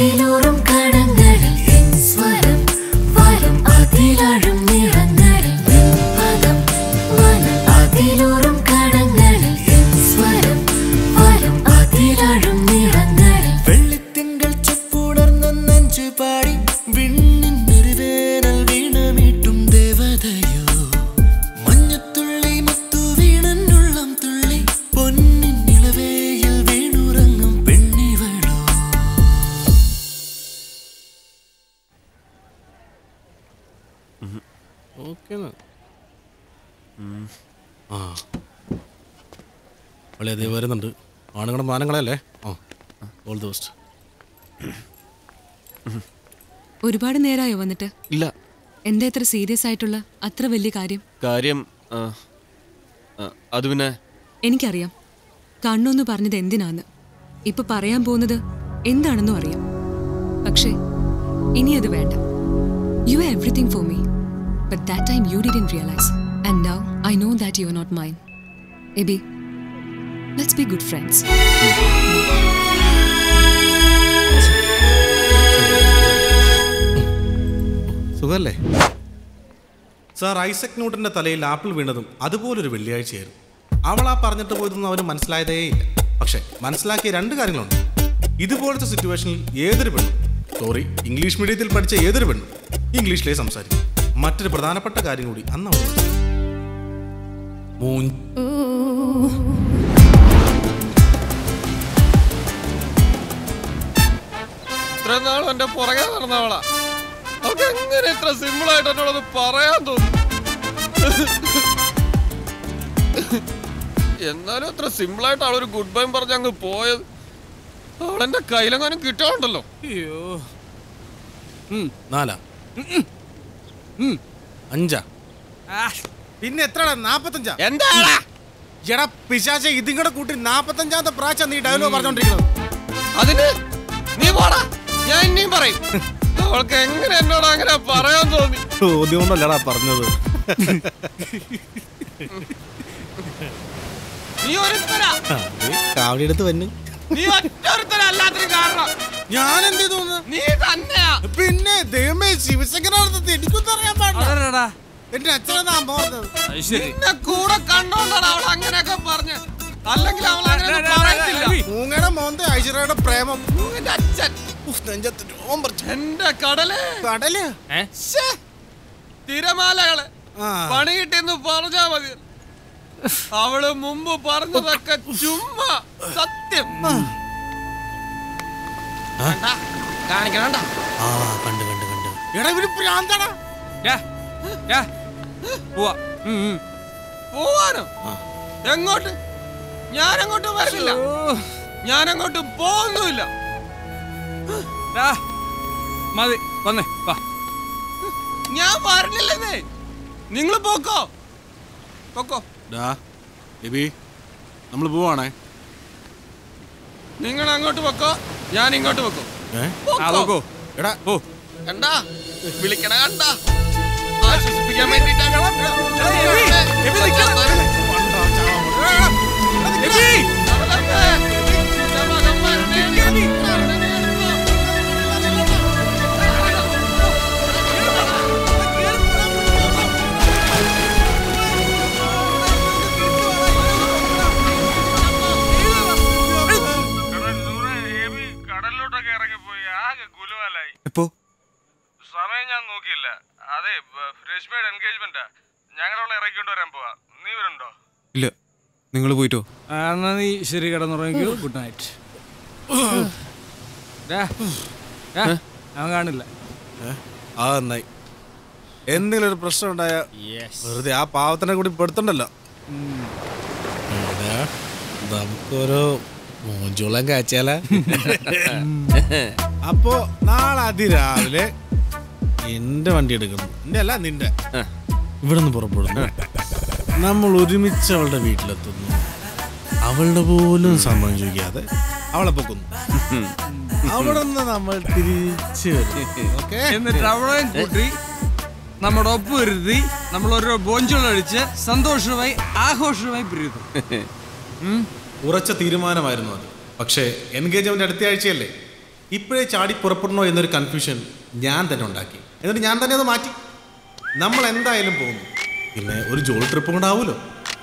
അതിലൂറും കടങ്ങളിൽ എൻ സ്വരം വരും അതിലാഴും നിറങ്ങളിൽ എൻ പദം വനം അതിലൂറും കടങ്ങളിൽ എൻ സ്വരം വരും അതിലാഴും നിറങ്ങളിൽ വെള്ളിത്തിങ്കൾ ചെപ്പുടർന്ന നെഞ്ചു പാടി വിണ്ണിൻ നിരുവേനൽ വീണമീട്ടും ദേവതയോ മഞ്ഞത്തുള്ളി മുത്തു വീണന്നുള്ളം തുള്ളി പൊന്നിൻ നിലവേയിൽ വീണുറങ്ങും പെണ്ണിവളോ ഓക്കെ ആ വളി അതേ വരുന്നുണ്ട് ആണുങ്ങളുടെ മാനങ്ങളല്ലേ ആ ഓൾ ദി ബെസ്റ്റ് ഒരുപാട് നേരമായോ വന്നിട്ട് ഇല്ല എന്താ ഇത്ര സീരിയസ് ആയിട്ടുള്ള അത്ര വലിയ കാര്യം കാര്യം ആ, ആ, അത് പിന്നെ എനിക്കറിയാം കണ്ണൊന്ന് പറഞ്ഞത് എന്തിനാന്ന് ഇപ്പൊ പറയാൻ പോകുന്നത് എന്താണെന്നും അറിയാം പക്ഷേ ഇനി അത് വേണ്ട you are everything for me but that time you didn't realise and now I know that you are not mine Abi let's be good friends സുഖല്ലേ സാർ ഐസക് ന്യൂട്ടന്റെ തലയിൽ ആപ്പിൾ വീണതും അതുപോലൊരു വെള്ളിയാഴ്ചയായിരുന്നു അവൾ ആ പറഞ്ഞിട്ട് പോയതൊന്നും അവന് മനസ്സിലായതേയില്ല പക്ഷെ മനസ്സിലാക്കിയ രണ്ട് കാര്യങ്ങളുണ്ട് ഇതുപോലത്തെ സിറ്റുവേഷനിൽ ഏതൊരു പെണ്ണും സോറി ഇംഗ്ലീഷ് മീഡിയത്തിൽ പഠിച്ച ഏതൊരു പെണ്ണും ഇംഗ്ലീഷിലേ സംസാരിക്കും മറ്റൊരു പ്രധാനപ്പെട്ട കാര്യം കൂടി അന്ന് അവൾ മനസ്സിലാക്കി. മൂൻ ഇത്ര നാളും എന്റെ പുറകെ നടന്നവളാ അവൾക്ക് എങ്ങനെ ഇത്ര സിമ്പിൾ ആയിട്ട് എന്നോടത് പറയാൻ തോന്നുന്നു എന്നാലും അത്ര സിമ്പിൾ ആയിട്ട് അവളൊരു ഗുഡ് ബൈ പറഞ്ഞ് അങ്ങ് പോയത് അവളെന്റെ കയ്യിലെങ്ങാനും കിട്ടാറുണ്ടല്ലോ അയ്യോ നാലാ അഞ്ചാ പിന്നെ എത്രടാ നാപ്പത്തഞ്ചാ എന്താടാ എടാ പിശാച ഇതും കൂടെ കൂട്ടി നാപ്പത്തഞ്ചാമത്തെ പ്രാവശ്യം നീ ഡയലോഗ് പറഞ്ഞോണ്ടിരിക്കുന്നത് അതിന് നീ പോടാ ഞാൻ ഇനിയും പറയും അവൾക്ക് എങ്ങനെ എന്നോട് അങ്ങനെ പറയാൻ തോന്നി ചോദ്യം കൊണ്ടല്ലടാ പറഞ്ഞത് നീ ഒരുത്തരാ കാവടി എടുത്ത് വന്നു നീ ഒറ്റൊരുത്തരല്ലാത്തൊരു കാരണം ഞാൻ എന്ത് തോന്നുന്നു നീ തന്നെയാ പിന്നെ ദൈവമേ ശിവശങ്കരാർത്ഥത്തിൽ എനിക്കൊന്നും അറിയാൻ പാടില്ല എന്റെ അച്ഛനെന്നാ അമ്മ പറഞ്ഞത് നിന്നെ കൂടെ കണ്ടോണ്ടാണ് അവൾ അങ്ങനെയൊക്കെ പറഞ്ഞ് അല്ലെങ്കിൽ അവൾ അങ്ങനെ പറയത്തില്ല മൂങ്ങയുടെ മോന്ത ഐശ്വര്യയുടെ പ്രേമം മൂങ്ങിന്റെ അച്ഛൻ ഉഫ്, നെഞ്ചത്ത് രോമം പറിച്ചു. എന്റെ കടല് കടല് ശ്ശേ, തിരമാലകള് ആ. പണി കിട്ടിയെന്ന് പറഞ്ഞാ മതി അവള് മുമ്പ് പറഞ്ഞതൊക്കെ ചുമ്മാ സത്യം കാണിക്കണ ആ കണ്ട് കണ്ട് കണ്ട് എടാ ഇവര് പ്രാന്താടാ പോവാനോ എങ്ങോട്ട് ഞാൻ അങ്ങോട്ടും വരില്ല ഞാൻ അങ്ങോട്ടും പോകുന്നുമില്ല മതി വന്നേ വാ ഞാൻ പറഞ്ഞില്ലെന്നേ നിങ്ങൾ പോക്കോ പോക്കോ ഡാ ലിബി നമ്മൾ പോവാണേ നിങ്ങൾ അങ്ങോട്ട് വെക്കോ ഞാൻ ഇങ്ങോട്ട് വെക്കോ ഏ പോക്കോ. ആ പോക്കോ എടാ ഓ കണ്ടാ വിളിക്കണ കണ്ടാ ആശ്വസിപ്പിക്കാൻ വേണ്ടിട്ടാ കടലിലോട്ടൊക്കെ ഇറങ്ങിപ്പോയി ആകെ കുലുവലായി എപ്പോ സമയം ഞാൻ നോക്കിയില്ല അതെ ബ- രശ്മിയുടെ എൻഗേജ്മെന്റാ ഞങ്ങളവിടെ ഇറക്കിക്കൊണ്ട് വരാൻ പോവാ നീ വരുന്നുണ്ടോ ഇല്ല നിങ്ങൾ പോയിട്ടോ ആ, എന്നാ നീ ശരി കിടന്നുറങ്ങിക്കോ ഗുഡ് നൈറ്റ് അവൻ കാണില്ല ആ നന്നായി എന്തെങ്കിലും ഒരു പ്രശ്നം ഉണ്ടായ വെറുതെ ആ പാവത്തിനെ കൂടി പെടുത്തണ്ടല്ലോ എടാ, നമുക്കൊരു മോഞ്ചോളം കാച്ചാല അപ്പോ നാളെ അതിരാവിലെ എന്റെ വണ്ടി എടുക്കുന്നു എന്റെ അല്ല നിന്റെ ഇവിടെ നിന്ന് പുറപ്പെടുന്നു നമ്മൾ ഒരുമിച്ച് അവളുടെ വീട്ടിലെത്തുന്നു അവളുടെ പോലും സമ്മതം ചോദിക്കാതെ അവളെ പൊക്കുന്നു അവിടെ നിന്ന് നമ്മൾ തിരിച്ചു വരും ഓക്കെ എന്നിട്ട് അവിടെയും കൂട്ടി നമ്മുടെ ഒപ്പ് വരുത്തി നമ്മൾ ഓരോ ബോഞ്ചുകളടിച്ച് സന്തോഷമായി ആഘോഷമായി പിരിയുന്നു ഉറച്ച തീരുമാനമായിരുന്നു അത് പക്ഷേ എൻഗേജ്മെന്റ് അടുത്ത ആഴ്ചയല്ലേ ഇപ്പോഴേ ചാടി പുറപ്പെടണോ എന്നൊരു കൺഫ്യൂഷൻ ഞാൻ തന്നെ ഉണ്ടാക്കി എന്നിട്ട് ഞാൻ തന്നെ അത് മാറ്റി നമ്മൾ എന്തായാലും പോകുന്നു പിന്നെ ഒരു ജോലി ട്രിപ്പ് കൊണ്ടാവൂലോ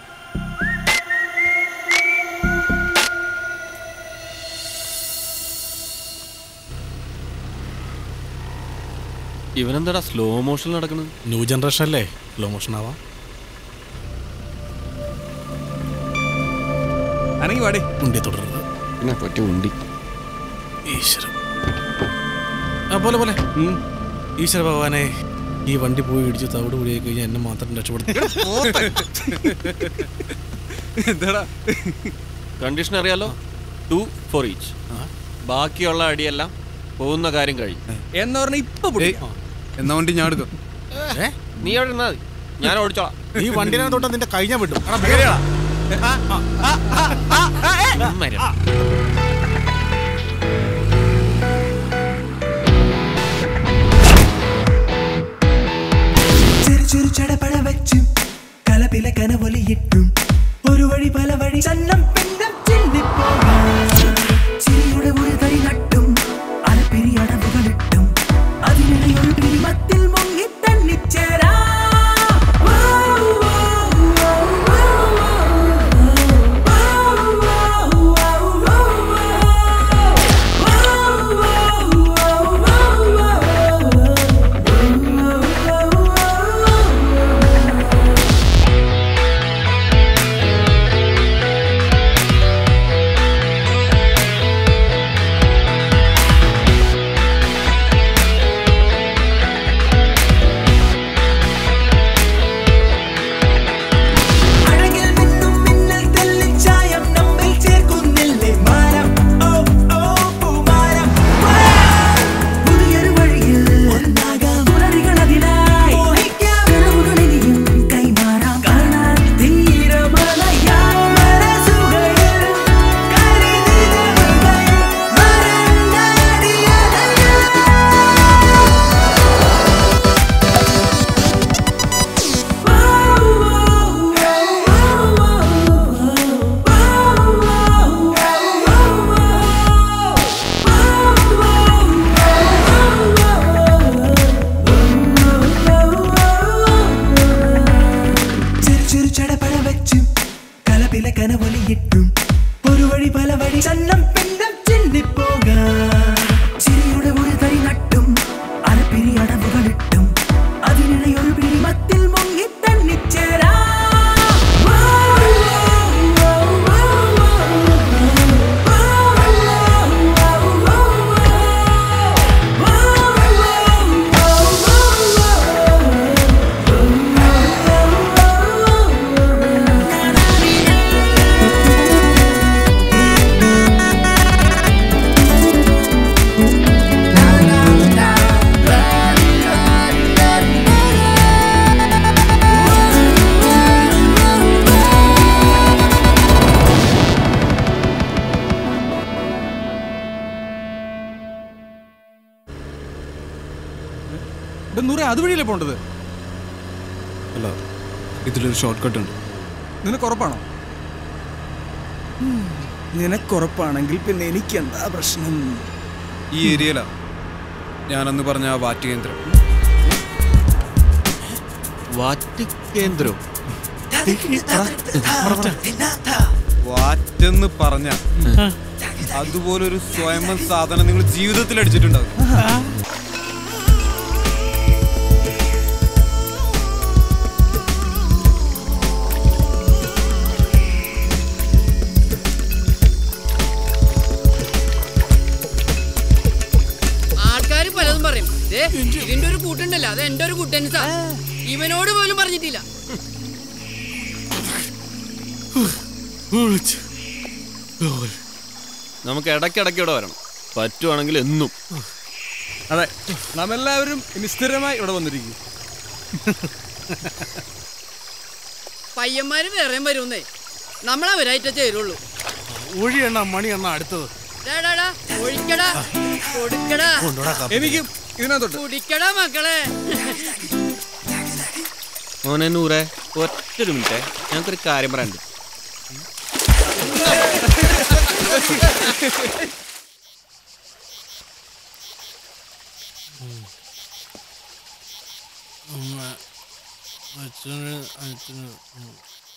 ഇവനെന്താടാ സ്ലോ മോഷൻ നടക്കുന്നത് ന്യൂ ജനറേഷൻ അല്ലേ സ്ലോ മോഷൻ ആവാം അനങ്ങി വാടി ഉണ്ടി തുടരുന്നത് പിന്നെ പറ്റി ഉണ്ടി ഈശ്വരം ആ പോലെ പോലെ ഈശ്വര ഭഗവാനെ ഈ വണ്ടി പോയി ഇടിച്ച് തവിട് കൂടിയായി കഴിഞ്ഞാൽ എന്നെ മാത്രം രക്ഷപ്പെടുത്തി എന്താടാ കണ്ടീഷൻ അറിയാലോ ടു ഫോർ ഈച്ച് ബാക്കിയുള്ള അടിയെല്ലാം പോകുന്ന കാര്യം കഴിഞ്ഞു എന്ന് പറഞ്ഞ ഇപ്പൊ പൊടി. എന്നാ വണ്ടി ഞാൻ എടുക്കാം നീ അവിടെ ഇരുന്നാ മതി ഞാൻ ഓടിച്ചോളാം ഈ വണ്ടിനെ തൊട്ട് നിന്റെ കഴിഞ്ഞ വിടും മരം. ചെറു ചെറു ചടപട വെച്ചും കലപില കനവൊലിയിട്ടും ഒരു വഴി പല വഴി ചന്നം പിന്നം ചിന്തിപ്പോകാം ചിരിയുടെ ഒരു തരി നട്ടും അലപ്പിരി അടവുകളിട്ടും അതിനിടയൊരു പിരിമത്തിൽ മുങ്ങി തന്നിച്ചേരാ അഴകിൽ മിന്നും മിന്നൽ തെള്ളിച്ചായം നമ്മിൽ ചേർക്കുന്നില്ലേ മാനം ഓ ഓ പൂമാരം പുതിയൊരു വഴിയിൽ ഒന്നാകാം പുലരികൾ അതിനായി മോഹിക്കാം കനവുകൾ ഇനിയും കൈമാറാം കാണാൻ തീരമലയാം മനസ്സുകളിൽ കരിനിലവുകൾ ചെറു ചെറു ചടപട വെച്ചും കലപില കനവൊലിയിട്ടും ഒരു വഴി പല വഴി ചന്നം പിന്നം ചിന്തിപ്പോകാം ചിരിയുടെ ഒരു തരി നട്ടും അലപ്പിരി അടവുകളിട്ടും അതിനിടയൊരു പിരിമത്തിൽ മുങ്ങി തന്നിച്ചേരാ ഇത് നൂറെ അതുവഴിയല്ലേ പോണ്ടത് അല്ല ഇതിലൊരു ഷോർട്ട് കട്ട് ഉണ്ട് നിനക്ക് ഉറപ്പാണോ നിനക്കുറപ്പാണെങ്കിൽ പിന്നെ എനിക്ക് എന്താ പ്രശ്നം ഈ ഏരിയയിലാ ഞാനന്ന് പറഞ്ഞ ആ വാറ്റ് കേന്ദ്രം വാറ്റ് കേന്ദ്രം വാറ്റെന്ന് പറഞ്ഞ അതുപോലൊരു സ്വയംഭം സാധനം നിങ്ങൾ ജീവിതത്തിൽ അടിച്ചിട്ടുണ്ടാവും ആൾക്കാർ പലതും പറയും ദേ, ഇതിന്റെ ഒരു കൂട്ടുണ്ടല്ലോ അത് എന്റെ ഒരു കൂട്ടൻസാ ഇവനോട് പോലും പറഞ്ഞിട്ടില്ല നമുക്ക് ഇടയ്ക്കിടയ്ക്ക് ഇവിടെ വരണം പറ്റുവാണെങ്കിൽ എന്നും അതെ നാം എല്ലാവരും ഇനി സ്ഥിരമായി ഇവിടെ വന്നിരിക്കും പയ്യന്മാര് വേറെയും വരുന്നേ നമ്മളവരായിട്ടേ ചേരുള്ളൂ ഒഴിയെണ്ണ മണിയെണ്ണ അടുത്തത് ഡാ, ഡാ, ഡാ, ഒഴിക്കടാ കൊടുക്കടാ എനിക്ക് ഇതിനകത്തോട്ട് കുടിക്കടാ മക്കളെ മോനെ നൂറെ ഒറ്റൊരു മിനിറ്റ് ഞങ്ങൾക്കൊരു കാര്യം പറയാനുണ്ട് അമ്മ അച്ഛന് അച്ഛന് ഉം.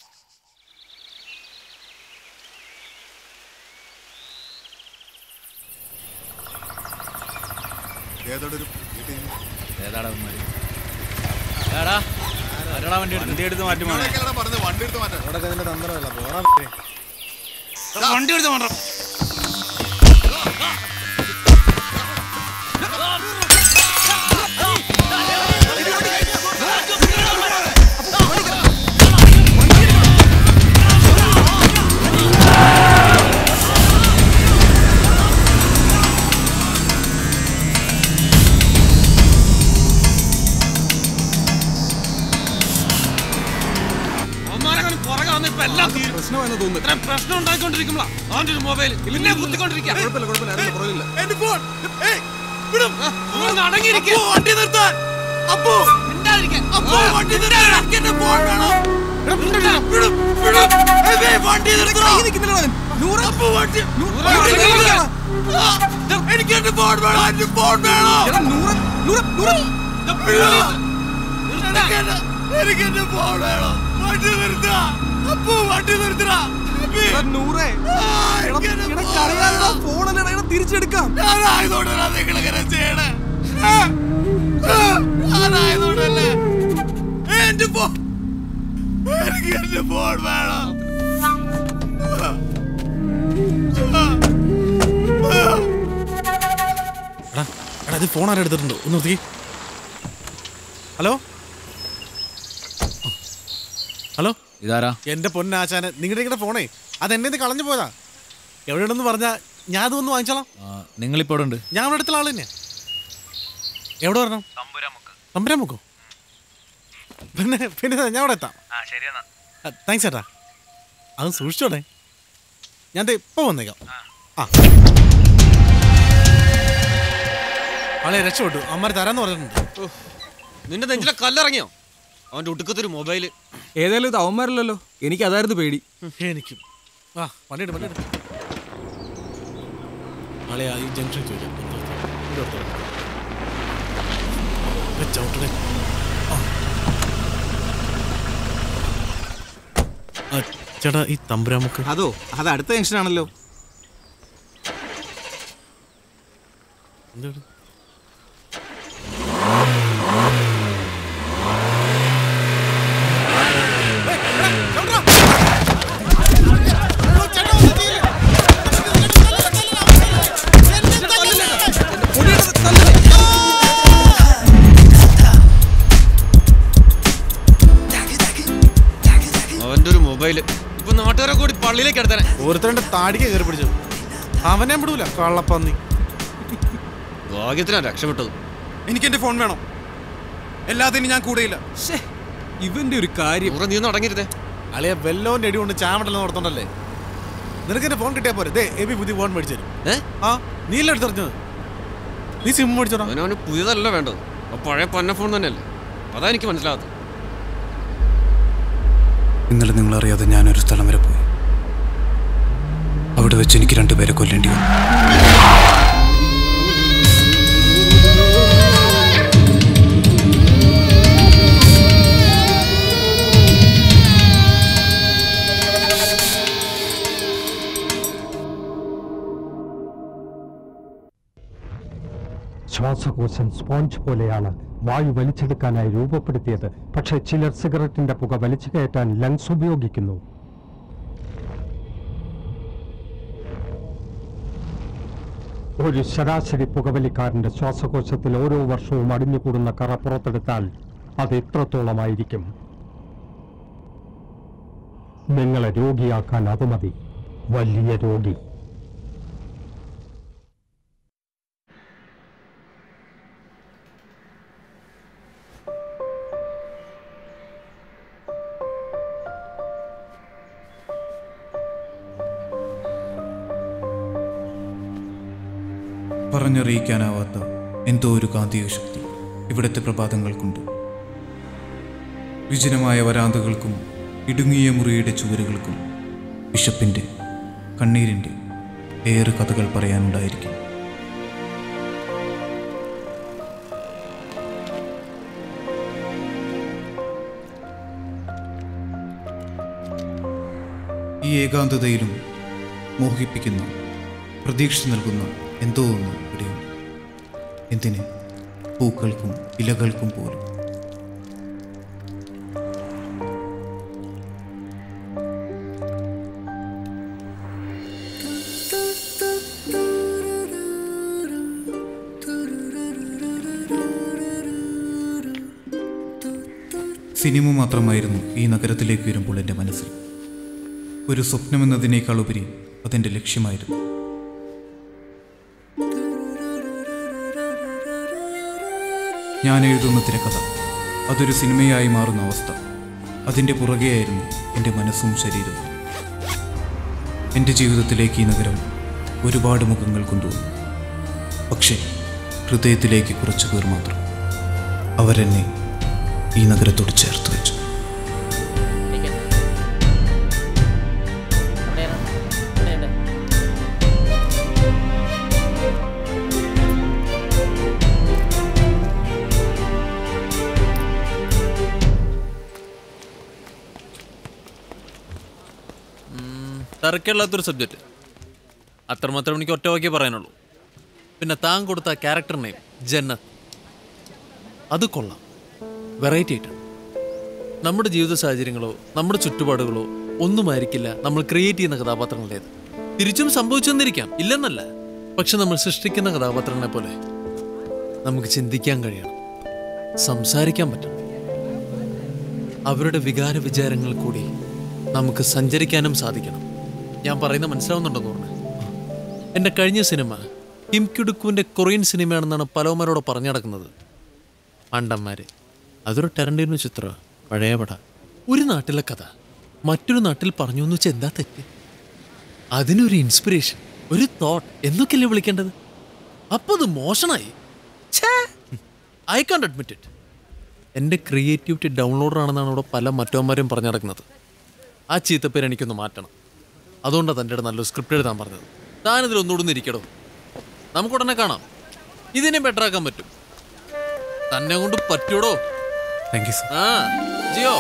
ഏതാടാ വണ്ടി വണ്ടി എടുത്ത് മാറ്റി മോനെ ഇവിടെ ഇതിന്റെ തന്ത്രമല്ല പോടാ വണ്ടി എടുത്ത് മാറ്റാം പ്രശ്നമാണെന്ന് തോന്നുന്നു പ്രശ്നം ഉണ്ടായിക്കൊണ്ടിരിക്കുമ്പോഴാ അവന്റെ ഒരു മൊബൈൽ പിന്നെ കുത്തിക്കൊണ്ടിരിക്കുക കുഴപ്പമില്ല കുഴപ്പമില്ല ആരും പുറകില്ല എന്റെ ഫോൺ അടങ്ങിയിരിക്കുക വണ്ടി നിർത്താൻ അപ്പോ മിണ്ടാതിരിക്കാൻ അപ്പോ വണ്ടി നിർത്താൻ എന്റെ ഫോൺ വേണം വിടും, വിടും. ഏയ്, ഏയ്, വണ്ടി നിർത്തണം. അപ്പോ വണ്ടി- വണ്ടി നിർത്തണം. ആ, എനിക്ക് എന്റെ ഫോൺ വേണം എന്റെ ഫോൺ വേണം എനിക്ക് എന്റെ- എനിക്ക് എന്റെ ഫോൺ വേണം വണ്ടി നിർത്താ അപ്പോ വണ്ടി നിർത്തണ നൂറേ തിരിച്ചെടുക്കാം ഞാനായതുകൊണ്ടല്ല നിങ്ങളിങ്ങനെ ചെയ്യണേ ആ, ആ, ഞാനായതുകൊണ്ടല്ലേ എന്റെ ഫോൺ എനിക്ക് എന്റെ ഫോൺ വേണം ആ, ആ, ആ. എടാ എടാ ഇത് ഫോൺ ആരും എടുത്തിട്ടുണ്ടോ ഒന്ന് നിർത്തി ഹലോ ഹലോ ഇതാരാ എന്റെ പൊന്നാശാന് നിങ്ങളുടെ നിങ്ങളുടെ ഫോണേ അത് എന്നെ കളഞ്ഞു പോയതാ എവിടെയുണ്ടെന്ന് പറഞ്ഞാ ഞാൻ അതൊന്ന് വാങ്ങിച്ചോളാം നിങ്ങളിപ്പോ ഉണ്ട് ഞാൻ അവിടെ അടുത്തുള്ള ആൾ തന്നെ എവിടെ വരണം തമ്പുരാമുക്കോ പിന്നെ പിന്നെ ഞാൻ അവിടെ എത്താം താങ്ക്സ് ചേട്ടാ അത് സൂക്ഷിച്ചോടെ ഞാൻ ദേ ഇപ്പൊ വന്നേക്കാം ആ ആളെ രക്ഷപ്പെട്ടു അമ്മമാർ തരാന്ന് പറഞ്ഞിട്ടുണ്ട് നിന്റെ നെഞ്ചിലെ കല്ലിറങ്ങിയോ അവന്റെ ഒടുക്കത്തൊരു മൊബൈല് ഏതായാലും ഇത് അവന്മാരല്ലല്ലോ എനിക്ക് അതായിരുന്നു പേടി എനിക്കും ആ പണിയിട് പണിയിട് ആളെ ഈ ജംഗ്ഷൻ ചോദിക്കാം ഇവിടെ എടുത്തോ. ഇവിടെ ചവിട്ടണേ ആ. ആ, ചേട്ടാ ഈ തമ്പുരാമുക്ക് അതോ അത് അടുത്ത ജംഗ്ഷനാണല്ലോ എന്താണ് അവന്റെ ഒരു മൊബൈല് ഇപ്പൊ നാട്ടുകാരെ കൂടി പള്ളിയിലേക്ക് എടുത്തനെ ഓരോരുത്തരുടെ താടിക്ക് കയറി പിടിച്ചു അവനെ വിടൂല കള്ളപ്പന്നി ഭാഗ്യത്തിനാ രക്ഷപ്പെട്ടത് എനിക്ക് എന്റെ ഫോൺ വേണം എല്ലാത്തിനും ഞാൻ കൂടെയില്ല ഇവന്റെ ഒരു കാര്യം നീ ഒന്ന് അടങ്ങിരുതേ അളിയ വെല്ലോന്റെ അടി കൊണ്ട് ചാമട്ടല്ലോ നടത്തണ്ടല്ലേ നിനക്ക് എന്റെ ഫോൺ കിട്ടിയാ പോരെ ദേ എബി പുതിയ ഫോൺ മേടിച്ചു തരും ആ നീ അല്ലേ എടുത്തറിഞ്ഞത് നീ സിം മേടിച്ചോടാ അവനവന് പുതിയതല്ല വേണ്ടത് ആ പഴയ പന്ന ഫോൺ തന്നെയല്ലേ അതാ എനിക്ക് മനസ്സിലാകാത്തത് ഇന്നലെ നിങ്ങൾ അറിയാതെ ഞാനൊരു സ്ഥലം വരെ പോയി അവിടെ വെച്ച് എനിക്ക് രണ്ടുപേരെ കൊല്ലേണ്ടി വന്നു ശ്വാസകോശം സ്പോഞ്ച് പോലെയാണ് വായു വലിച്ചെടുക്കാനായി രൂപപ്പെടുത്തിയത് പക്ഷേ ചിലർ സിഗരറ്റിന്റെ പുക വലിച്ചു കയറ്റാൻ ലങ്സ് ഉപയോഗിക്കുന്നു ഒരു ശരാശരി പുകവലിക്കാരന്റെ ശ്വാസകോശത്തിൽ ഓരോ വർഷവും അടിഞ്ഞുകൂടുന്ന കറ പുറത്തെടുത്താൽ അത് എത്രത്തോളമായിരിക്കും നിങ്ങളെ രോഗിയാക്കാൻ അത് മതി വലിയ രോഗി പറഞ്ഞറിയിക്കാനാവാത്ത എന്തോ ഒരു കാന്തിക ശക്തി ഇവിടുത്തെ പ്രഭാതങ്ങൾക്കുണ്ട് വിജനമായ വരാന്തകൾക്കും ഇടുങ്ങിയ മുറിയുടെ ചുവരുകൾക്കും വിശപ്പിൻ്റെ കണ്ണീരിൻ്റെ ഏറെ കഥകൾ പറയാനുണ്ടായിരിക്കും ഈ ഏകാന്തതയിലും മോഹിപ്പിക്കുന്ന പ്രതീക്ഷ നൽകുന്ന എന്തോ ഒന്ന് ഇവിടെയുണ്ട് എന്തിന് പൂക്കൾക്കും ഇലകൾക്കും പോലും സിനിമ മാത്രമായിരുന്നു ഈ നഗരത്തിലേക്ക് വരുമ്പോൾ എൻ്റെ മനസ്സിൽ ഒരു സ്വപ്നമെന്നതിനേക്കാൾ ഉപരി അതെൻ്റെ ലക്ഷ്യമായിരുന്നു ഞാൻ എഴുതുന്ന തിരക്കഥ അതൊരു സിനിമയായി മാറുന്ന അവസ്ഥ അതിൻ്റെ പുറകെയായിരുന്നു എൻ്റെ മനസ്സും ശരീരവും എൻ്റെ ജീവിതത്തിലേക്ക് ഈ നഗരം ഒരുപാട് മുഖങ്ങൾ കൊണ്ടുവന്നു പക്ഷേ ഹൃദയത്തിലേക്ക് കുറച്ചു പേർ മാത്രം അവരെന്നെ ഈ നഗരത്തോട് ചേർത്ത് വെച്ചു തിരക്കുള്ളാത്തൊരു സബ്ജക്റ്റ് അത്രമാത്രം എനിക്ക് ഒറ്റ വാക്കിയേ പറയാനുള്ളൂ പിന്നെ താൻ കൊടുത്ത ക്യാരക്ടർ നെയിം ജന്നത്ത് അത് കൊള്ളാം വെറൈറ്റി ആയിട്ടാണ് നമ്മുടെ ജീവിത സാഹചര്യങ്ങളോ നമ്മുടെ ചുറ്റുപാടുകളോ ഒന്നുമായിരിക്കില്ല നമ്മൾ ക്രിയേറ്റ് ചെയ്യുന്ന കഥാപാത്രങ്ങളുടേത് തിരിച്ചും സംഭവിച്ചെന്നിരിക്കാം ഇല്ലെന്നല്ല പക്ഷെ നമ്മൾ സൃഷ്ടിക്കുന്ന കഥാപാത്രങ്ങളെ പോലെ നമുക്ക് ചിന്തിക്കാൻ കഴിയണം സംസാരിക്കാൻ പറ്റണം അവരുടെ വികാര വിചാരങ്ങൾ കൂടി നമുക്ക് സഞ്ചരിക്കാനും സാധിക്കണം ഞാൻ പറയുന്ന മനസ്സിലാവുന്നുണ്ടെന്ന് പറഞ്ഞു എൻ്റെ കഴിഞ്ഞ സിനിമ കിം ക്യുഡുക്കുവിൻ്റെ കൊറിയൻ സിനിമയാണെന്നാണ് പലവന്മാരോട് പറഞ്ഞു നടക്കുന്നത് മണ്ടന്മാര് അതൊരു ടെറൻറ്റീനോ ചിത്രം പഴയ പട ഒരു നാട്ടിലെ കഥ മറ്റൊരു നാട്ടിൽ പറഞ്ഞു എന്ന് വെച്ചാൽ എന്താ തെറ്റ് അതിനൊരു ഇൻസ്പിറേഷൻ ഒരു തോട്ട് എന്നൊക്കെയല്ലേ വിളിക്കേണ്ടത് അപ്പൊ അത് മോശമായി ഐ കാണ്ട് അഡ്മിറ്റ് ഇറ്റ് എൻ്റെ ക്രിയേറ്റിവിറ്റി ഡൗൺലോഡർ ആണെന്നാണ് ഇവിടെ പല മറ്റവന്മാരും പറഞ്ഞു നടക്കുന്നത് ആ ചീത്തപ്പേര് എനിക്കൊന്ന് മാറ്റണം അതുകൊണ്ടാണ് തൻ്റെ അടുത്ത് നല്ലൊരു സ്ക്രിപ്റ്റ് എഴുതാൻ പറഞ്ഞത് താനിതിൽ ഒന്നുകൂടെ ഇരിക്കടോ നമുക്കുടനെ കാണാം ഇതിനെ ബെറ്റർ ആക്കാൻ പറ്റും തന്നെ കൊണ്ട് പറ്റൂടോ താങ്ക് യു സർ ആ ജിയോ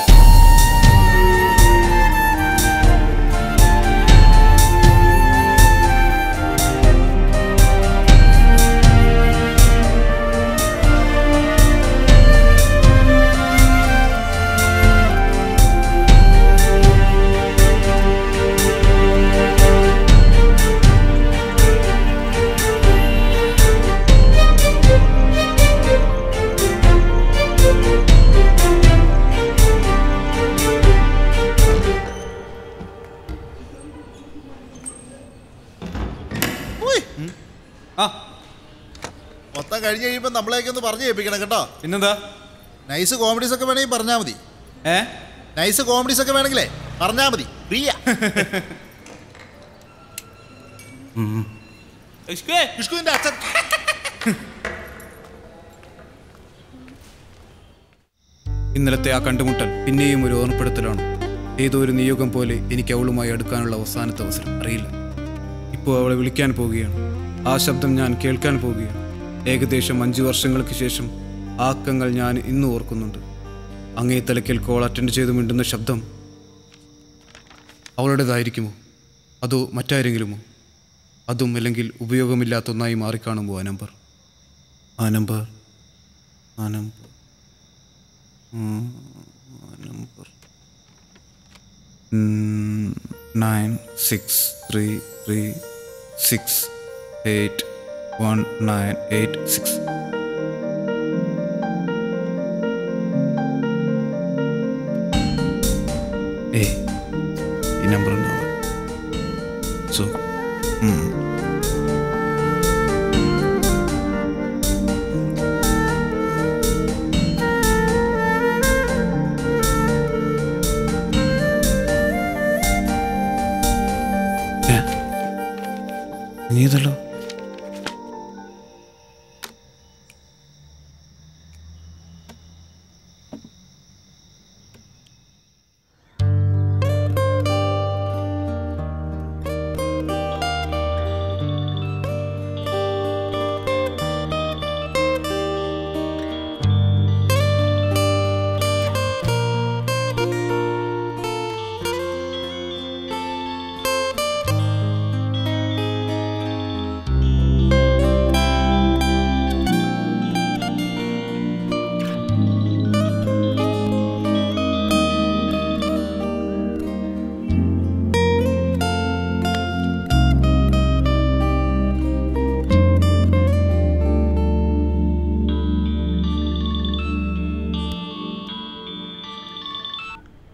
ആ മൊത്തം കഴിഞ്ഞ് കഴിയുമ്പോൾ നമ്മളെയൊക്കെ ഒന്ന് പറഞ്ഞു കേൾപ്പിക്കണം കേട്ടോ പിന്നെന്താ നൈസ് കോമഡീസ് ഒക്കെ വേണമെങ്കിൽ പറഞ്ഞാൽ മതി ഏ നൈസ് കോമഡീസ് ഒക്കെ വേണമെങ്കിലേ പറഞ്ഞാൽ മതി പ്രിയ ഇഷ്കുവിന്റെ അച്ഛൻ ഇന്നലത്തെ ആ കണ്ടുമുട്ടൽ പിന്നെയും ഒരു ഓർമ്മപ്പെടുത്തലാണ് ഏതോ ഒരു നിയോഗം പോലെ എനിക്ക് അവളുമായി അടുക്കാനുള്ള അവസാനത്തെ അവസരം അറിയില്ല ഇപ്പോൾ അവളെ വിളിക്കാൻ പോവുകയാണ് ആ ശബ്ദം ഞാൻ കേൾക്കാൻ പോവുകയാണ് ഏകദേശം അഞ്ചു വർഷങ്ങൾക്ക് ശേഷം ആ അക്കങ്ങൾ ഞാൻ ഇന്നും ഓർക്കുന്നുണ്ട് അങ്ങേ തലയ്ക്കൽ കോൾ അറ്റൻഡ് ചെയ്ത് മിണ്ടുന്ന ശബ്ദം അവളുടേതായിരിക്കുമോ അതോ മറ്റാരെങ്കിലുമോ അതും അല്ലെങ്കിൽ ഉപയോഗമില്ലാത്ത ഒന്നായി മാറിക്കാണുമോ ആ നമ്പർ ആ നമ്പർ ആ നമ്പർ ഉം, ആ number nine six three three six eight one nine eight six ഏ ഈ നമ്പർ ഉണ്ടാവും സോ നീ ഇതല്ലോ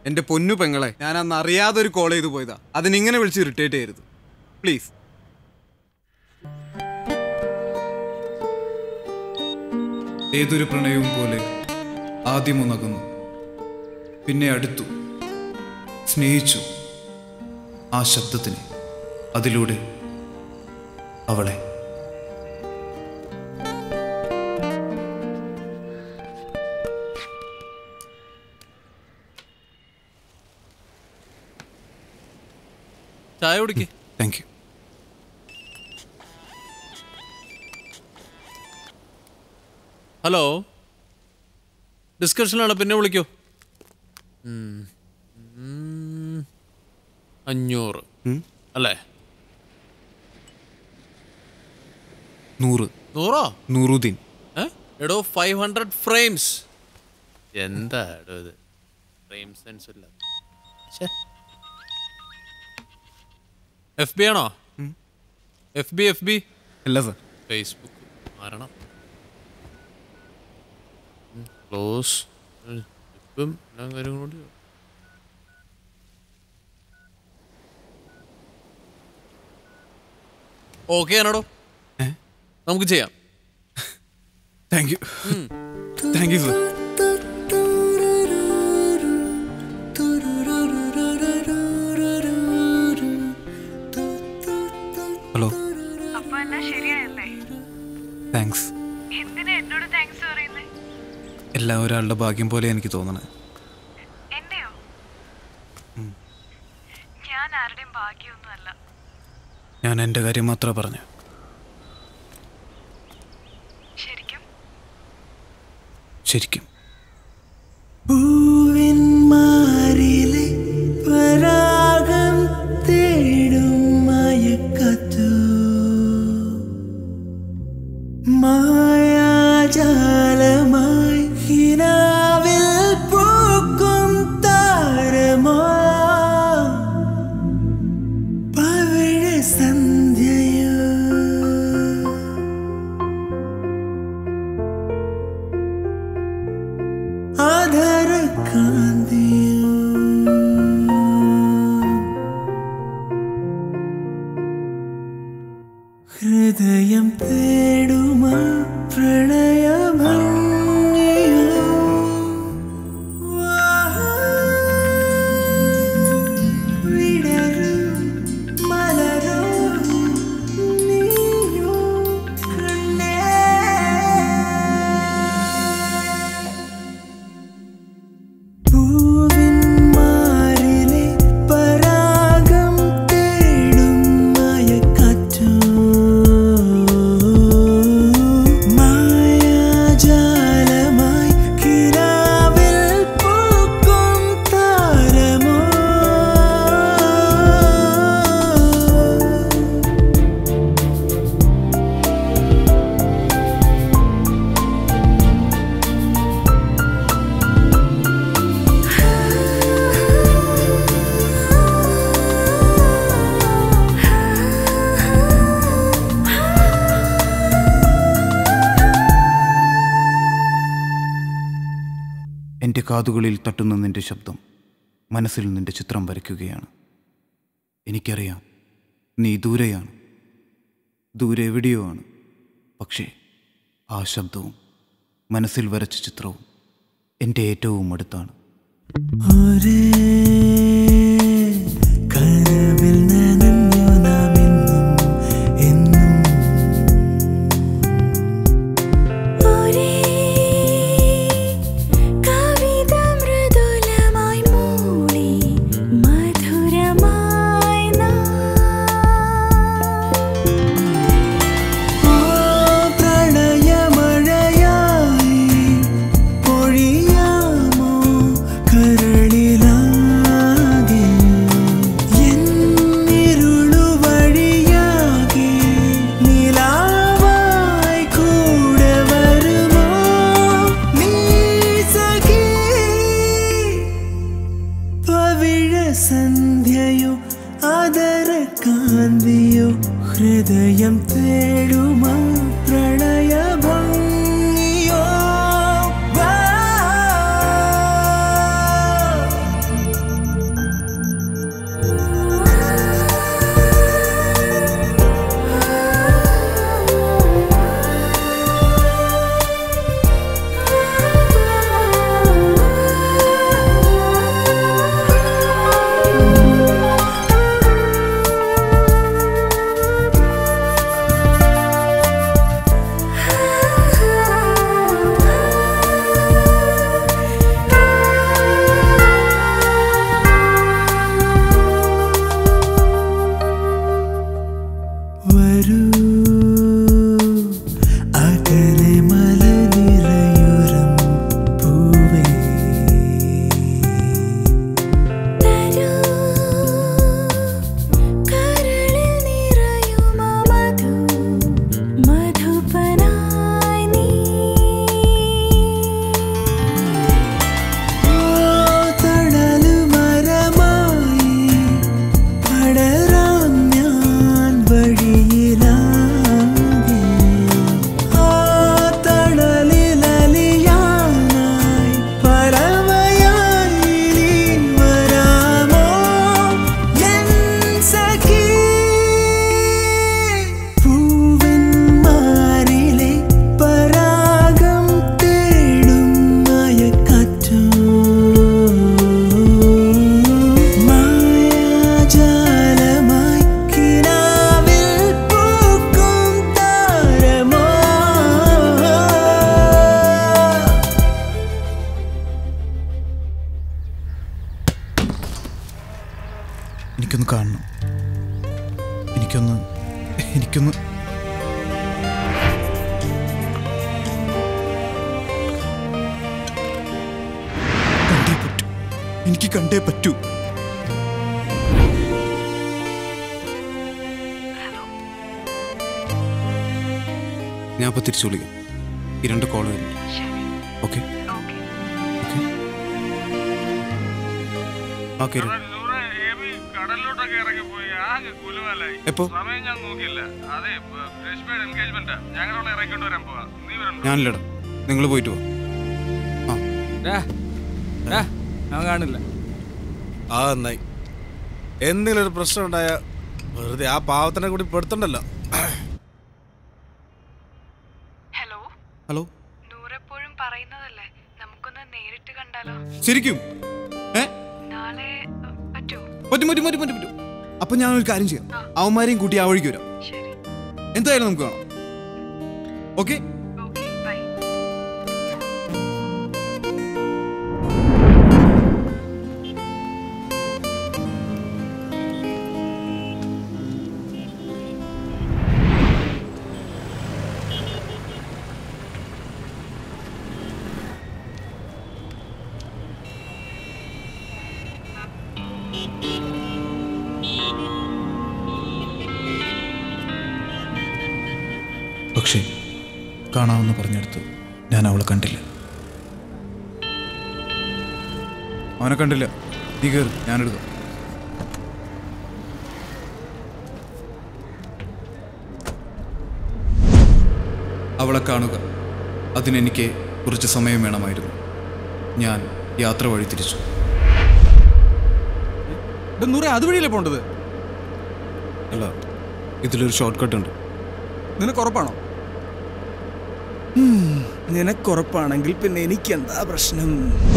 എൻ്റെ പൊന്നു പെങ്ങളെ ഞാൻ അന്ന് അറിയാതെ ഒരു കോൾ ചെയ്ത് പോയതാ അതിനിങ്ങനെ വിളിച്ച് ഇറിറ്റേറ്റ് ചെയ്യരുത് പ്ലീസ് ഏതൊരു പ്രണയവും പോലെ ആദ്യം ഒന്നകന്നു പിന്നെ അടുത്തു സ്നേഹിച്ചു ആ ശബ്ദത്തിന് അതിലൂടെ അവളെ ചായ കുടിക്ക് താങ്ക് യു ഹലോ ഡിസ്കഷനാണ് പിന്നെ വിളിക്കൂ ഉം. ഉം. അഞ്ഞൂറ് അല്ലേ നൂറ് നൂറോ നൂറുദ്ദീൻ ഏ? എടോ ഫൈവ് ഹൺഡ്രഡ് ഫ്രെയിംസ് എന്താ എടോ ഇത് ഫ്രെയിം സെൻസ് ഇല്ല എഫ് ബി ആണോ എഫ് ബി എഫ് ബി അല്ല സർ ഫേസ്ബുക്ക് മാറണം ക്ലോസ് ഇപ്പം എല്ലാ കാര്യങ്ങളും ഓക്കെ ആണോടോ നമുക്ക് ചെയ്യാം thank you thank you sir hello അപ്പൊ എല്ലാം ശരിയായല്ലേ താങ്ക്സ് എന്തിനാ എന്നോട് താങ്ക്സ് പറയുന്നേ എല്ലാം ഒരാളുടെ ഭാഗ്യം പോലെ എനിക്ക് തോന്നണേ എന്റെയോ ഞാൻ ആരുടെയും ഭാഗ്യമൊന്നും അല്ല ഞാൻ എൻ്റെ കാര്യം മാത്രമേ പറഞ്ഞു ശരിക്കും ശരിക്കും പൂവിന്മാരിലെ പരാഗം തേടും മയക്കത്തു മായാജാലമായി ഹിനാവിൽ പൂക്കും താരമോ പവിഴ സന്ധ്യയോ ആധാര കാന്തിയോ ഹൃദയം തേടുമാ പ്രണയമന്യോ വിടരൂ മലരോ നീയോ കണ്ണേ പൂവിന്മാരിലെ പരാഗം തേടും മയക്കാറ്റോ മായാജാലമായി കിരാവിൽ പൂക്കും താരമോ എൻ്റെ കാതുകളിൽ തട്ടുന്ന നിന്റെ ശബ്ദം മനസ്സിൽ നിന്റെ ചിത്രം വരയ്ക്കുകയാണ് എനിക്കറിയാം നീ ദൂരെയാണ് ദൂരെ എവിടെയോ ആണ് പക്ഷേ ആ ശബ്ദവും മനസ്സിൽ വരച്ച ചിത്രവും എൻ്റെ ഏറ്റവും അടുത്താണ് ഒരേ കനവിൽ നനഞ്ഞു നാം എന്നും എന്നും ഒരേ കവിത മൃദുലമായി മൂളി മധുരമായി ആ പ്രണയമഴയായി പൊഴിയാമോ കരളിലായി എനിക്ക് കണ്ടേ പറ്റൂ ഞാൻ അപ്പോൾ തിരിച്ചു വിളിക്കാം ഈ രണ്ട് കോൾ വരുന്നുണ്ട് ഓക്കെ ഓക്കെ കടലിലോട്ടൊക്കെ ഇറങ്ങിപ്പോയി ആകെ കുലുമലായി എപ്പോ? സമയം ഞാൻ നോക്കിയില്ല അതെ രശ്മിയുടെ എൻഗേജ്മെന്റാ ഞങ്ങളവിടെ ഇറക്കിക്കൊണ്ട് വരാൻ പോവാ നീ വരണ്ടോ ഞാനില്ലടാ നിങ്ങൾ പോയിട്ട് പോ ഞാൻ കാണില്ല ആ നന്നായി എന്തെങ്കിലും ഒരു പ്രശ്നം ഉണ്ടായ വെറുതെ ആ പാവത്തിനെ കൂടി പെടുത്തണ്ടല്ലോ ഹലോ ഹലോ നൂറെപ്പോഴും പറയുന്നതല്ലേ നമുക്കൊന്ന് നേരിട്ട് കണ്ടാലോ ശരിക്കും ഏ നാളെ അഹ്, പറ്റുമോ പറ്റും പറ്റും പറ്റും പറ്റും പറ്റും അപ്പൊ ഞാനൊരു കാര്യം ചെയ്യാം അവന്മാരെയും കൂട്ടി ആ വഴിക്ക് വരാം എന്തായാലും നമുക്ക് കാണാം ഓക്കെ പക്ഷേ കാണാമെന്ന് പറഞ്ഞെടുത്ത് ഞാൻ അവളെ കണ്ടില്ല അവനെ കണ്ടില്ല നീ കയറി ഞാനെടുക്കാം അവളെ കാണുക അതിനെനിക്ക് കുറച്ച് സമയം വേണമായിരുന്നു ഞാൻ യാത്ര വഴി തിരിച്ചു നൂറെ അതുവഴിയല്ലേ പോണ്ടത് അല്ല ഇതിലൊരു ഷോർട്ട് കട്ട് ഉണ്ട് നിനക്ക് ഉറപ്പാണോ നിനക്കുറപ്പാണെങ്കിൽ പിന്നെ എനിക്ക് എന്താ പ്രശ്നം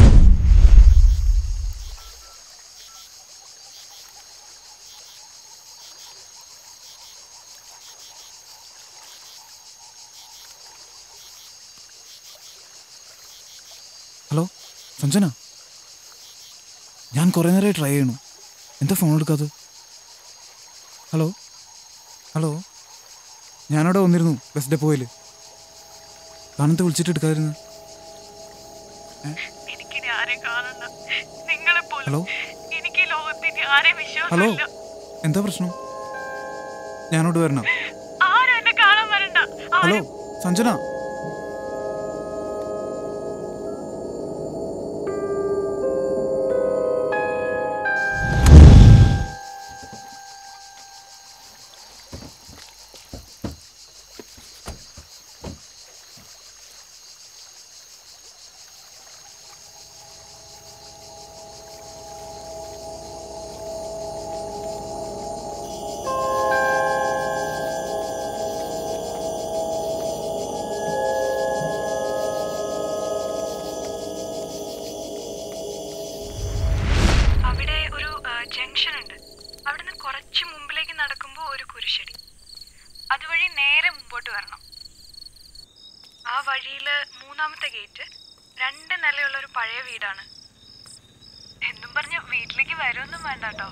ഹലോ സഞ്ജന ഞാൻ കുറേ നേരമായി ട്രൈ ചെയ്യണു എന്താ ഫോൺ എടുക്കാത്തത് ഹലോ ഹലോ ഞാനവിടെ വന്നിരുന്നു ബസ് ഡെപ്പോയിൽ കാണത്തെ വിളിച്ചിട്ട് എടുക്കാതിരുന്നു എനിക്കിനി ആരെയും കാണണ്ട നിങ്ങളെ പോലും ഹലോ എനിക്ക് ഈ ലോകത്തിന് ആരെയും ഹലോ വിശ്വാസമില്ല എന്താ പ്രശ്നം ഞാനോട് വരണം ആരും എന്നെ കാണാൻ വരണ്ട ഹലോ സഞ്ജന അവിടെ ഒരു ജംഗ്ഷൻ ഉണ്ട് അവിടുന്ന് കുറച്ച് മുമ്പിലേക്ക് നടക്കുമ്പോൾ ഒരു കുരിശടി അതുവഴി നേരെ മുമ്പോട്ട് വരണം ആ വഴിയിൽ മൂന്നാമത്തെ ഗേറ്റ് രണ്ട് നിലയുള്ള ഒരു പഴയ വീടാണ് എന്നും പറഞ്ഞ് വീട്ടിലേക്ക് വരുമൊന്നും വേണ്ട കേട്ടോ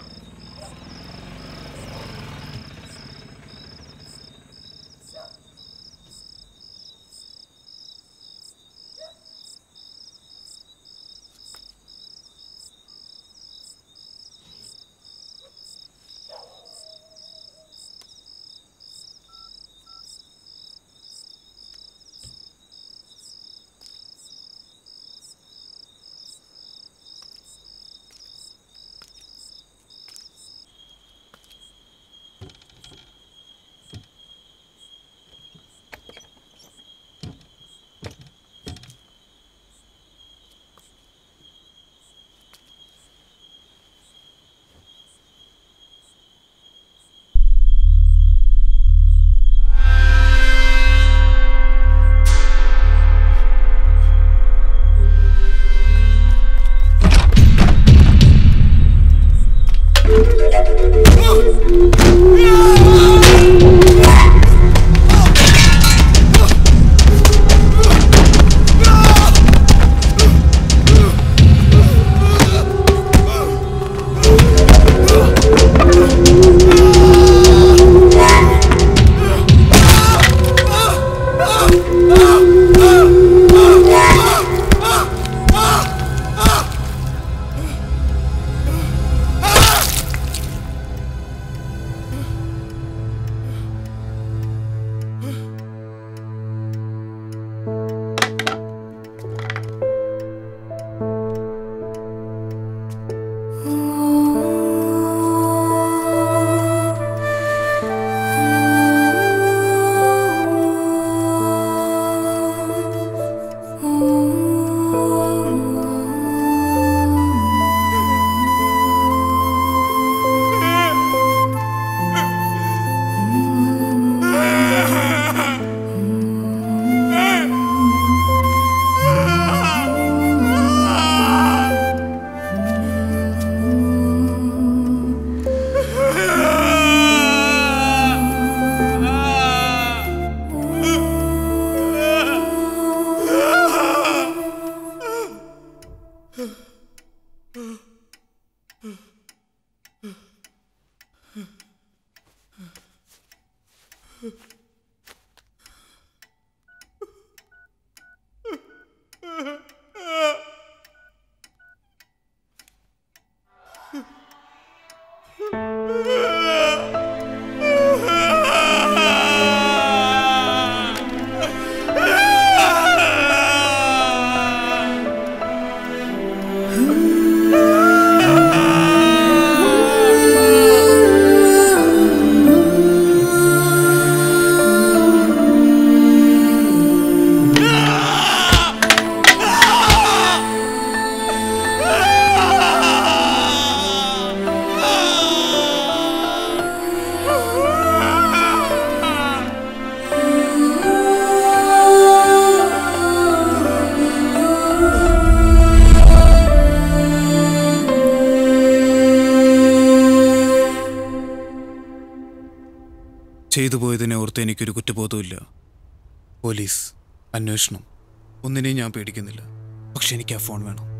ചെയ്തു പോയതിനെ ഓർത്ത് എനിക്കൊരു കുറ്റബോധമില്ല പോലീസ് അന്വേഷണം ഒന്നിനെയും ഞാൻ പേടിക്കുന്നില്ല പക്ഷെ എനിക്ക് ആ ഫോൺ വേണം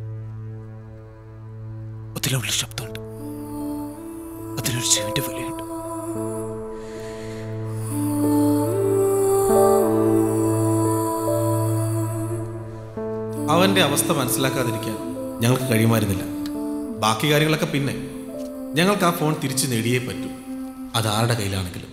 അതിലുള്ള ശബ്ദമുണ്ട് അതിനൊരു ചെവിൻ്റെ വിലയുണ്ട് അവൻ്റെ അവസ്ഥ മനസ്സിലാക്കാതിരിക്കാൻ ഞങ്ങൾക്ക് കഴിയുമായിരുന്നില്ല ബാക്കി കാര്യങ്ങളൊക്കെ പിന്നെ ഞങ്ങൾക്ക് ആ ഫോൺ തിരിച്ചു നേടിയേ പറ്റൂ അത് ആരുടെ കയ്യിലാണെങ്കിലും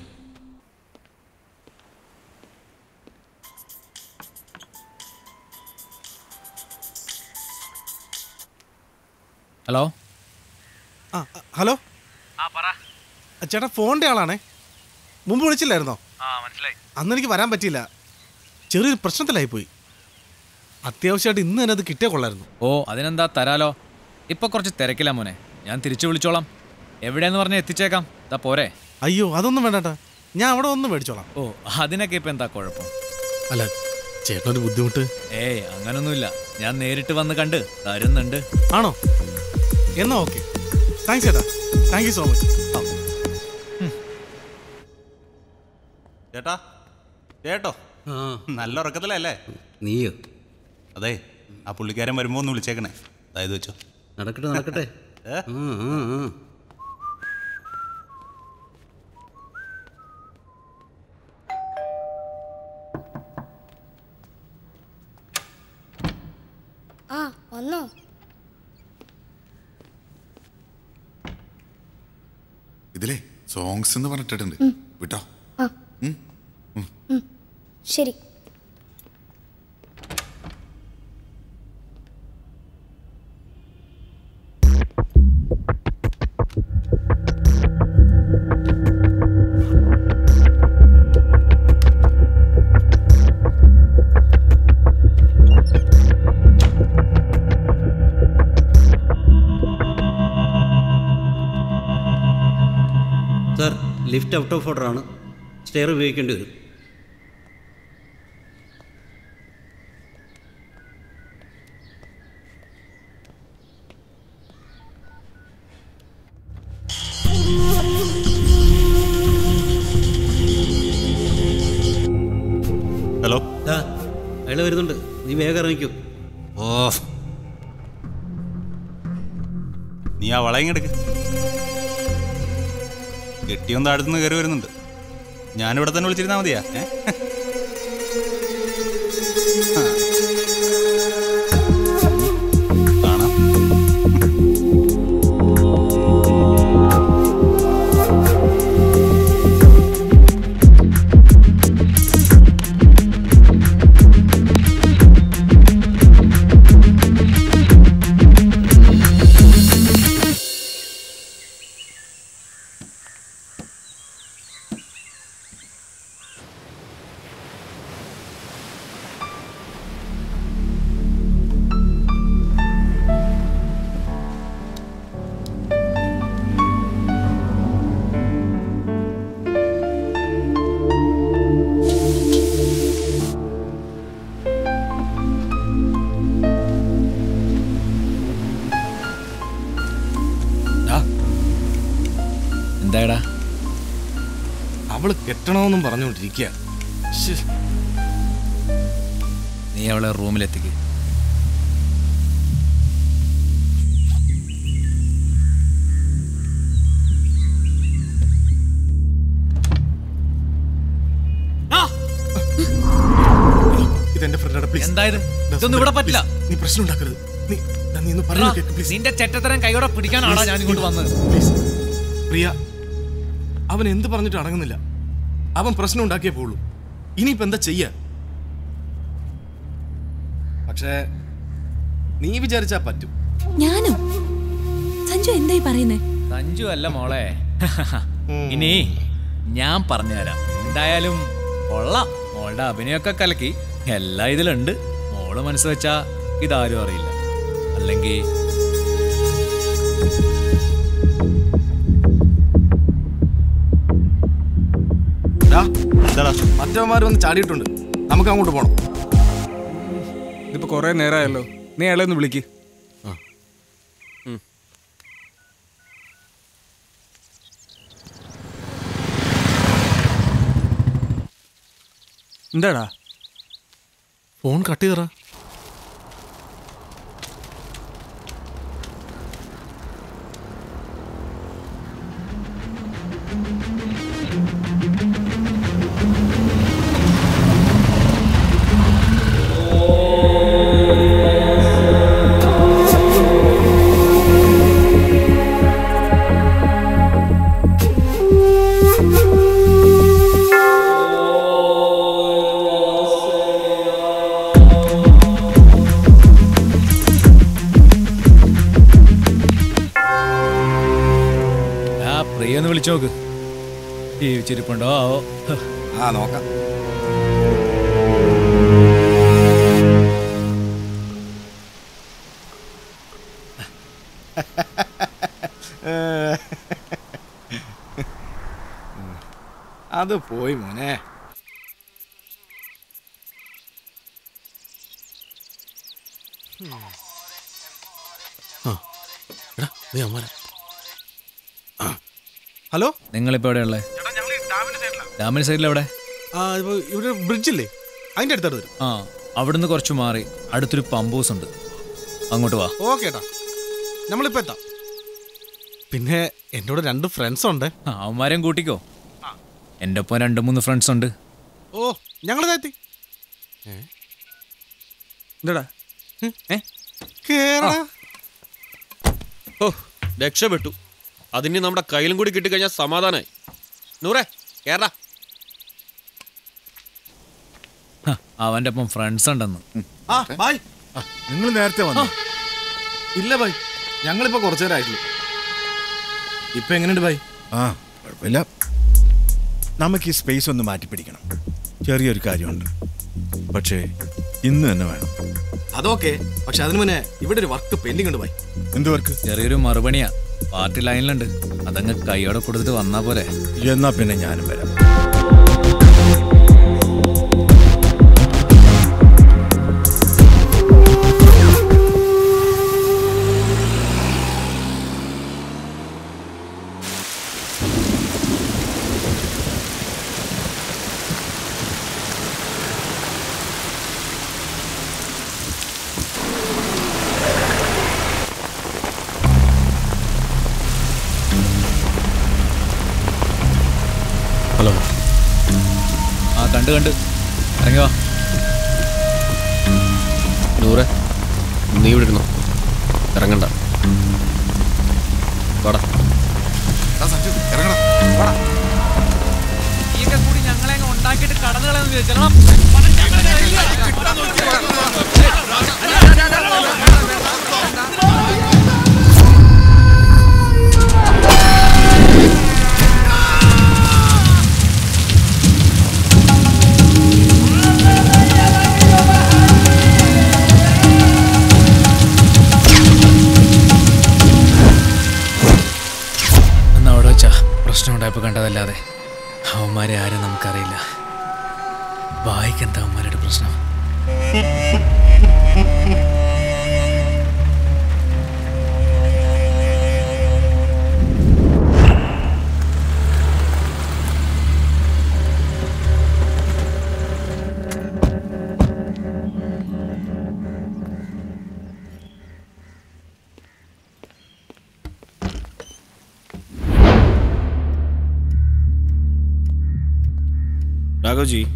ഹലോ ആ ആ, ഹലോ ആ പറ ആ, ചേട്ടാ ഫോണിൻ്റെ ആളാണേ മുമ്പ് വിളിച്ചില്ലായിരുന്നോ ആ മനസ്സിലായി അന്ന് എനിക്ക് വരാൻ പറ്റിയില്ല ചെറിയൊരു പ്രശ്നത്തിലായി പോയി അത്യാവശ്യമായിട്ട് ഇന്ന് തന്നെ അത് കിട്ടിയ കൊള്ളായിരുന്നു ഓ അതിനെന്താ തരാലോ ഇപ്പൊ കുറച്ച് തിരക്കില്ല മോനെ ഞാൻ തിരിച്ചു വിളിച്ചോളാം എവിടെയെന്ന് പറഞ്ഞ് എത്തിച്ചേക്കാം ദാ പോരെ അയ്യോ അതൊന്നും വേണ്ടട്ടാ ഞാൻ അവിടെ ഒന്ന് മേടിച്ചോളാം ഓ അതിനൊക്കെ ഇപ്പൊ എന്താ കുഴപ്പം അല്ല ചേട്ടനൊരു ബുദ്ധിമുട്ട് ഏയ് അങ്ങനൊന്നുമില്ല ഞാൻ നേരിട്ട് വന്ന് കണ്ട് തരുന്നുണ്ട് ആണോ എന്നാ ഓക്കെ താങ്ക്സ് ചേട്ടാ താങ്ക് യു സോ മച്ച് ചേട്ടാ ചേട്ടോ നല്ല ഉറക്കത്തിലല്ലേ നീയോ അതെ ആ പുള്ളിക്കാരൻ വരുമ്പോ ഒന്ന് വിളിച്ചേക്കണേ അതായത് വെച്ചോ നടക്കട്ടെ നടക്കട്ടെ ഏ? ആ, ആ, ആ. ആ വന്നോ ഇതിലേ സോങ്സ് എന്ന് പറഞ്ഞിട്ടുണ്ട് വിട്ടോ ആ ഉം? ഉം. ശരി sir lift out of order ആണ് സ്റ്റെയർ ഉപയോഗിക്കേണ്ടി വരും ഹലോ അയാൾ വരുന്നുണ്ട് നീ വേഗം ഇറങ്ങിക്കോ ഓ നീ ആ വളയം എടുക്ക് കെട്ടിയൊൻ താഴത്തുനിന്ന് കയറി വരുന്നുണ്ട് ഞാനിവിടെ തന്നെ വിളിച്ചിരുന്നാ മതിയാ ഏ? ആ. കാണാം എന്തായടാ അവള് കെട്ടണമെന്നും പറഞ്ഞുകൊണ്ടിരിക്കുക നീ അവളെ റൂമിലെത്തിക്ക് ഇതെന്റെ ഫ്രണ്ടാണ് പ്ലീസ് എന്തായത് ഇതൊന്നും ഇവിടെ പറ്റില്ല നീ പ്രശ്നം ഉണ്ടാക്കരുത് നീ ദാ നീ ഒന്ന് പറഞ്ഞു കേൾക്ക് പ്ലീസ് നിന്റെ ചെറ്റത്തരം കൈയോടെ പിടിക്കാനാണോ ഞാൻ ഇങ്ങോട്ട് വന്നത് പ്ലീസ് പ്രിയ അവൻ എന്ത് പറഞ്ഞിട്ട് അടങ്ങുന്നില്ല അവൻ പ്രശ്നം ഉണ്ടാക്കിയേ പോളൂ ഇനിയിപ്പോ എന്താ ചെയ്യാ പക്ഷേ നീ വിചാരിച്ചാ പറ്റും ഞാനോ സഞ്ജു എന്തായി പറയുന്നേ സഞ്ജു അല്ല മോളെ ഇനി ഞാൻ പറഞ്ഞുതരാം എന്തായാലും കൊള്ളാം മോളുടെ അഭിനയൊക്കെ കലക്കി എല്ലാം ഇതിലുണ്ട് മോള് മനസ്സ് വെച്ചാ ഇതാരും അറിയില്ല അല്ലെങ്കിൽ മറ്റവന്മാർ വന്ന് ചാടിയിട്ടുണ്ട് നമുക്ക് അങ്ങോട്ട് പോണം ഇതിപ്പോ കുറെ നേരമായല്ലോ നീ അയാളെ ഒന്ന് വിളിക്ക് എന്താടാ ഫോൺ കട്ട് ചെയ്തറാ ആ പ്രിയ ഒന്ന് വിളിച്ചു നോക്ക് ജീവിച്ചിരിപ്പുണ്ടോ ആവോ ആ നോക്കാം അത് പോയി മോനെ നീ അമ്മാനെ ഹലോ നിങ്ങളിപ്പോ എവിടെയുള്ളേ ഡാമിന് സൈഡിൽ എവിടെ ആ ഇപ്പൊ ഇവിടെ ബ്രിഡ്ജില്ലേ അതിന്റെ അടുത്തോട്ട് വരും ആ അവിടുന്ന് കുറച്ച് മാറി അടുത്തൊരു പമ്പ് ഹൗസ് ഉണ്ട് അങ്ങോട്ട് വാ ഓക്കെ ഏട്ടാ നമ്മളിപ്പോ എത്താം പിന്നെ എന്നോട് രണ്ട് ഫ്രണ്ട്സ് ഉണ്ട് ആ, അവന്മാരെയും കൂട്ടിക്കോ എൻ്റെ ഒപ്പം രണ്ട് മൂന്ന് ഫ്രണ്ട്സ് ഉണ്ട് ഓ ഞങ്ങൾ എത്തി എന്താടാ കേറാ ഓ രക്ഷപ്പെട്ടു അതിന് നമ്മുടെ കയ്യിലും കൂടി കിട്ടിക്കഴിഞ്ഞാൽ സമാധാനായി നൂറേ കേരള ഹ, അവൻ്റെ ഒപ്പം ഫ്രണ്ട്സ് ഉണ്ടെന്ന് ആ ബായ് നിങ്ങൾ നേരത്തെ വന്നു ഇല്ല ബായ് ഞങ്ങളിപ്പോ കുറച്ചു നേരം ആയിട്ടുള്ളൂ ഇപ്പൊ എങ്ങനെയുണ്ട് ബായ് ആ കുഴപ്പമില്ല നമുക്ക് ഈ സ്പേസ് ഒന്ന് മാറ്റി പിടിക്കണം ചെറിയൊരു കാര്യമുണ്ട് പക്ഷേ ഇന്ന് തന്നെ വേണം അതൊക്കെ പക്ഷെ അതിനു മുന്നേ ഇവിടെ ഒരു വർക്ക് പെൻഡിങ് ഉണ്ട് ബായ് എന്ത് വർക്ക് ചെറിയൊരു മറുപണിയാ പാർട്ടി ലൈനിലുണ്ട് അതങ്ങ് കൈയോടെ കൊടുത്തിട്ട് വന്നാ പോരെ എന്നാ പിന്നെ ഞാനും വരാം ഹലോ ആ കണ്ട് കണ്ട് ഇറങ്ങി വാ നൂറെ നീ ഇവിടെ ഇരുന്നോ ഇറങ്ങണ്ട വാടാ കൂടി ഞങ്ങളെ ഉണ്ടാക്കിയിട്ട് കടന്നു കളയാന്ന് എന്നാ അവിടെ വെച്ചാ പ്രശ്നം ഉണ്ടായപ്പോ കണ്ടതല്ലാതെ അവന്മാരെ ആരും നമുക്കറിയില്ല ബായിക്ക് എന്താ അവന്മാരുടെ പ്രശ്നം राघव जी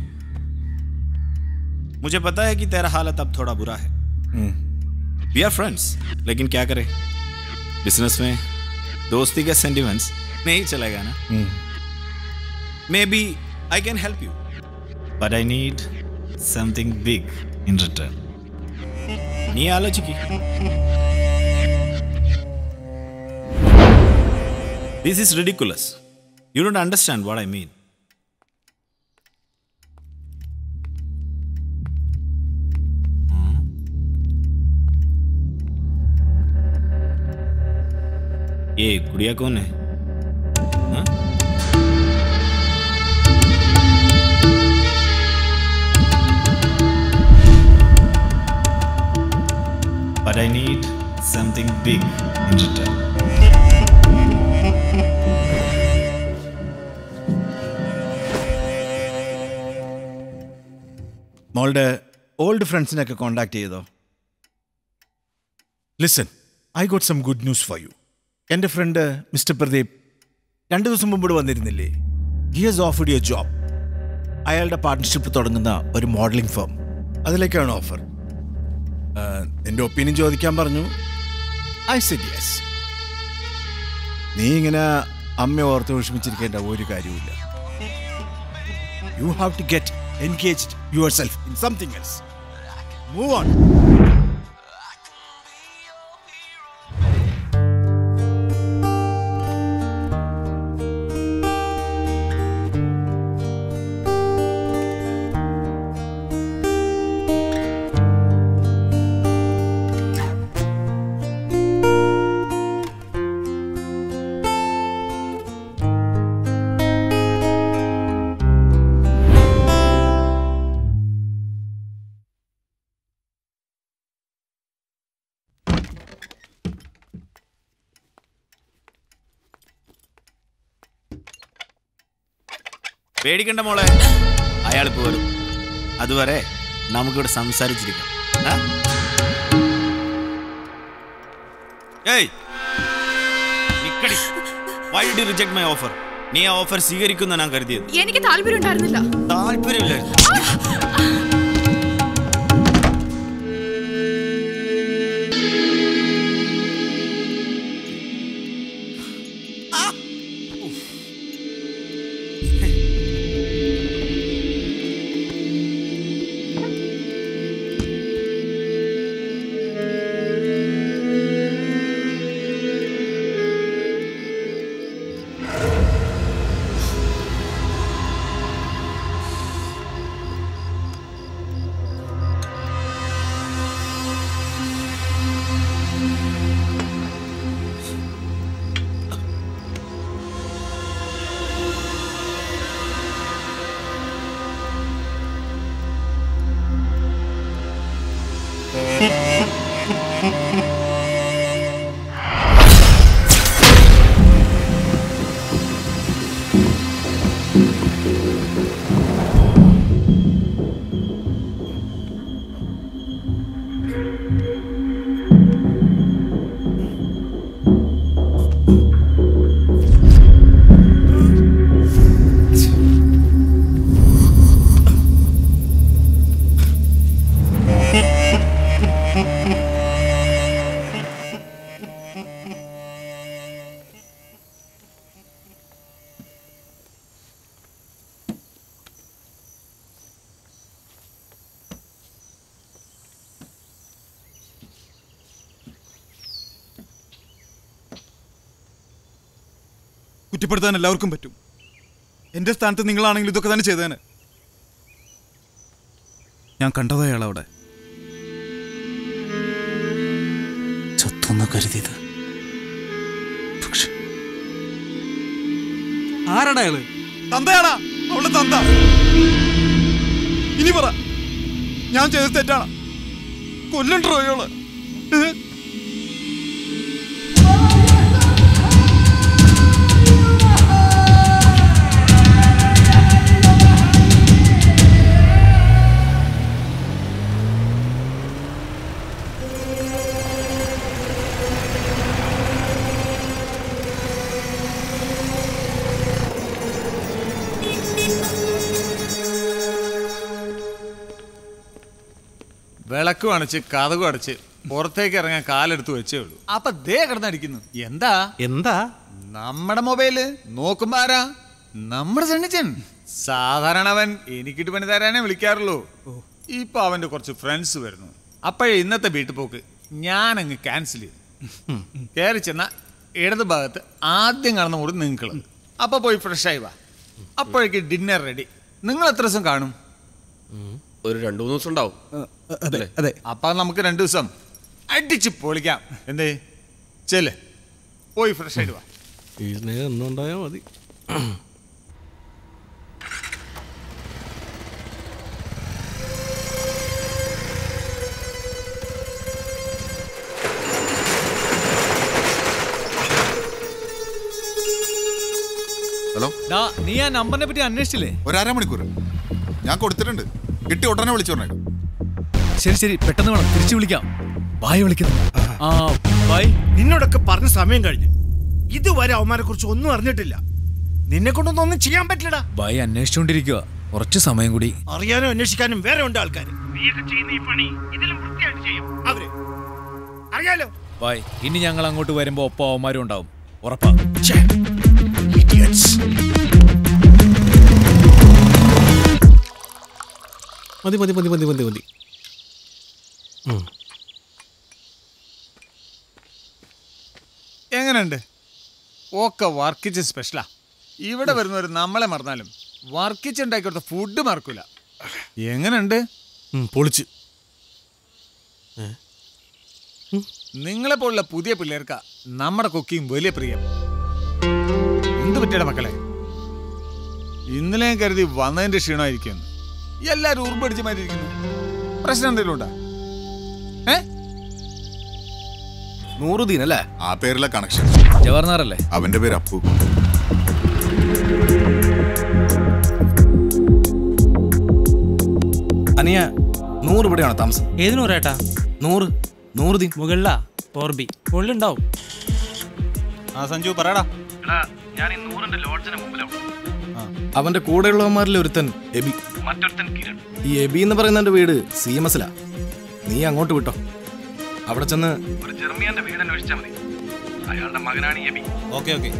मुझे पता है कि तेरा हालत अब थोड़ा बुरा है वी आर फ्रेंड्स लेकिन क्या करें बिजनेस में दोस्ती के सेंटिमेंट्स नहीं चलेगा ना may be I can help you but I need something big in return നീ ആലോചിക്ക് this is ridiculous you don't understand what I mean ये गुड़िया कौन है हाँ? But I need something big in return. മോളുടെ ഓൾഡ് ഫ്രണ്ട്സിനെയൊക്കെ കോണ്ടാക്ട് ചെയ്തോ listen I got some good news for you എൻ്റെ ഫ്രണ്ട് മിസ്റ്റർ പ്രദീപ് രണ്ട് ദിവസം മുമ്പ് ഇവിടെ വന്നിരുന്നില്ലേ he has offered you job അയാളുടെ പാർട്ട്ണർഷിപ്പ് തുടങ്ങുന്ന ഒരു മോഡലിംഗ് ഫേം അതിലേക്കാണ് ഓഫർ എൻ്റെ ഒപ്പീനിയൻ ചോദിക്കാൻ പറഞ്ഞു ഐ സെഡ് യെസ് നീ ഇങ്ങനെ അമ്മ ഓർത്ത് വിഷമിച്ചിരിക്കേണ്ട ഒരു കാര്യവുമില്ല you have to get engaged yourself in something else move on പേടിക്കണ്ട മോളെ അയാളിപ്പോ വരും അതുവരെ നമുക്കിവിടെ സംസാരിച്ചിരിക്കാം ആ? ഏയ് നിക്കടി why do reject my offer നീ ആ ഓഫർ സ്വീകരിക്കുന്ന ഞാൻ കരുതിയത് എനിക്ക് താല്പര്യം ഉണ്ടായിരുന്നില്ല താല്പര്യമില്ല കുറ്റപ്പെടുത്താൻ എല്ലാവർക്കും പറ്റും എൻ്റെ സ്ഥാനത്ത് നിങ്ങളാണെങ്കിൽ ഇതൊക്കെ തന്നെ ചെയ്തേനെ ഞാൻ കണ്ടതാ അയാൾ അവിടെ ചത്തൊന്ന് കരുതിയത് ആരാടാ അയാള് തന്തയാടാ അവളുടെ തന്ത ഇനി പറ ഞാൻ ചെയ്തത് തെറ്റാണ് കൊല്ലണ്ടോ അയാള് ഏ? വിളക്കും അണച്ച് കഥകും അടച്ച് പുറത്തേക്ക് ഇറങ്ങാൻ കാലെടുത്ത് വെച്ചേ ഉള്ളൂ അപ്പൊ ദേ കിടന്നടിക്കുന്നു എന്താ എന്താ നമ്മുടെ മൊബൈല് നോക്കുമ്പോ ആരാ നമ്മുടെ സണ്ണിച്ചൻ സാധാരണ അവൻ എനിക്കിട്ട് പണി തരാനേ വിളിക്കാറുള്ളൂ ഇപ്പൊ അവന്റെ കുറച്ച് ഫ്രണ്ട്സ് വരുന്നു അപ്പോഴേ ഇന്നത്തെ വീട്ടിൽ പോക്ക് ഞാൻ അങ്ങ് ക്യാൻസൽ ചെയ്തു കയറി ചെന്ന ഇടത് ഭാഗത്ത് ആദ്യം കാണുന്ന മുറി നിങ്ങള് അപ്പൊ പോയി ഫ്രഷ് ആയി വാ അപ്പോഴേക്ക് ഡിന്നർ റെഡി നിങ്ങൾ എത്ര ദിവസം കാണും ഒരു രണ്ടു മൂന്ന് ദിവസം ഉണ്ടാവും അതെ അതെ അപ്പൊ നമുക്ക് രണ്ടു ദിവസം അടിച്ച് പൊളിക്കാം എന്തേ ചെല് പോയി ഫ്രഷ് ആയിട്ട് വാ ഈ സ്നേഹം എന്നുണ്ടായാൽ മതി ഹലോ നീ ആ നമ്പറിനെ പറ്റി അന്വേഷിച്ചില്ലേ ഒരമണിക്കൂർ ഞാൻ കൊടുത്തിട്ടുണ്ട് കിട്ടി ഉടനെ വിളിച്ചു പറഞ്ഞേക്കും ശരി ശരി പെട്ടെന്ന് വേണം തിരിച്ചു വിളിക്കാം ബായ് വിളിക്കുന്നു ആ ബായ് നിന്നോടൊക്കെ പറഞ്ഞ സമയം കഴിഞ്ഞു ഇതുവരെ അവന്മാരെ കുറിച്ച് ഒന്നും അറിഞ്ഞിട്ടില്ല നിന്നെ കൊണ്ടൊന്നും ഒന്നും ചെയ്യാൻ പറ്റില്ലടാ ബായ് അന്വേഷിച്ചുകൊണ്ടിരിക്കുക കുറച്ച് സമയം കൂടി അറിയാനും അന്വേഷിക്കാനും വേറെ ഉണ്ട് ആൾക്കാർ ചെയ്യുന്ന ഈ പണി ഇതിലും വൃത്തിയായിട്ട് ചെയ്യും അവര് അറിയാലോ ബായ് ഇനി ഞങ്ങൾ അങ്ങോട്ട് വരുമ്പോ ഒപ്പം അവന്മാരും ഉണ്ടാവും ഉറപ്പാ മതി മതി മതി മതി മതി മതി എങ്ങനെയുണ്ട് ഒക്കെ വർക്കിച്ച് സ്പെഷ്യലാ ഇവിടെ വരുന്നവർ നമ്മളെ മറന്നാലും വർക്കിച്ച് ഉണ്ടാക്കി കൊടുത്ത ഫുഡ് മറക്കൂല എങ്ങനെയുണ്ട് പൊളിച്ച് നിങ്ങളെ പോലുള്ള പുതിയ പിള്ളേർക്കാ നമ്മുടെ കുക്കിംഗ് വലിയ പ്രിയം എന്ത് പറ്റിയട മക്കളെ ഇന്നലെ ഞാൻ കരുതി വന്നതിന്റെ ക്ഷീണമായിരിക്കും എല്ലാരും ഉറുമ്പടിച്ച് മാറ്റിയിരിക്കുന്നു പ്രശ്നം എന്തെങ്കിലും ഉണ്ടോ ഏ നൂറുദ്ദീൻ അല്ലേ ആ പേരിലെ കണക്ഷൻ ജവഹർലാലല്ലേ അവന്റെ പേര് അപ്പു അനിയ നൂറ് ഇവിടെയാണോ താമസം ഏത് നൂറേട്ടാ നൂറ് നൂറ് ദിൻ മുകളിലാ ഓർബി മുകളിലുണ്ടാവും ആ സഞ്ജു പറയടാ ഞാൻ ഈ നൂറിന്റെ ലോഡ്ജിന് മുമ്പിലാണ് അവന്റെ കൂടെയുള്ളവന്മാരിൽ ഒരുത്തൻ എബി മറ്റൊരുത്തൻ കിരൺ ഈ എബി എന്ന് പറയുന്നവന്റെ വീട് സി എം എസിലാ നീ അങ്ങോട്ട് വിട്ടോ അവിടെ ചെന്ന് ഒരു ജെർമിയന്റെ വീട് അന്വേഷിച്ചാൽ മതി അയാളുടെ മകനാണ് ഈ എബി ഓക്കെ ഓക്കെ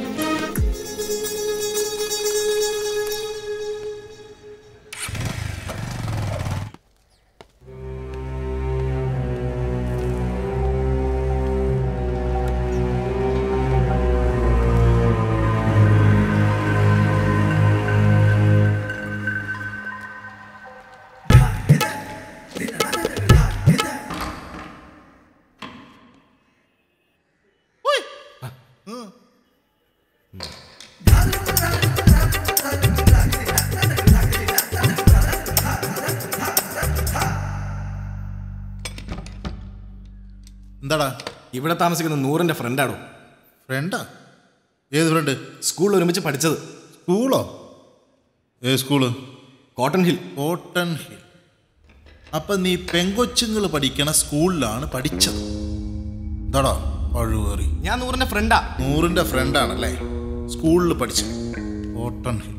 എന്താടാ ഇവിടെ താമസിക്കുന്ന നൂറിന്റെ ഫ്രണ്ടാണോ ഫ്രണ്ടാ ഏത് ഫ്രണ്ട് സ്കൂളിൽ ഒരുമിച്ച് പഠിച്ചത് സ്കൂളോ ഏത് സ്കൂള് കോട്ടൺ ഹിൽ കോട്ടൺ ഹിൽ അപ്പൊ നീ പെങ്കൊച്ചുങ്ങൾ പഠിക്കണ സ്കൂളിലാണ് പഠിച്ചത് എന്താടാ പഴുവേറി ഞാൻ നൂറിന്റെ ഫ്രണ്ടാ നൂറിന്റെ ഫ്രണ്ടാണല്ലേ സ്കൂളിൽ പഠിച്ചത് കോട്ടൺ ഹിൽ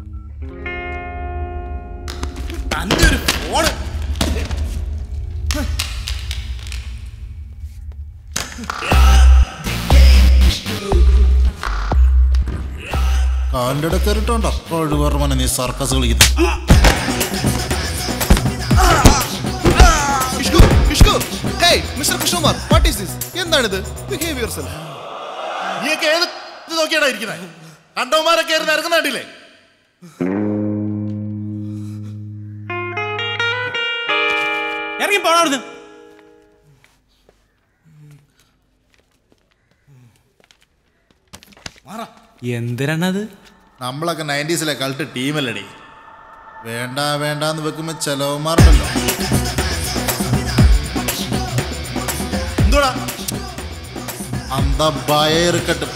തന്റെ ഒരു ഫോണ് കാലിൻ്റെ ഇടയിൽ കയറിട്ടോണ്ടോ പഴുവേറെ മനെ നീ സർക്കസ് കളിക്കുന്നത് mister Krishnakumar what is this എന്താണിത് ബിഹേവ് യുവർ സെൽഫ് നീയൊക്കെ ഏത് ഇത് നോക്കിയാടാ ഇരിക്കുന്നത് കണ്ടവന്മാരൊക്കെ കയറി നിരക്കുന്ന കണ്ടില്ലേ ഇറങ്ങി പോണാവിടുന്ന് എന്തിനാണത് നമ്മളൊക്കെ നയൻറ്റീസിലെ കളിട്ട് ടീമല്ലടി വേണ്ട വേണ്ടാന്ന് വെക്കുമ്പോ ചെലവന്മാരുണ്ടല്ലോ എന്തോടാ അന്ത ഭയറുക്കട്ട്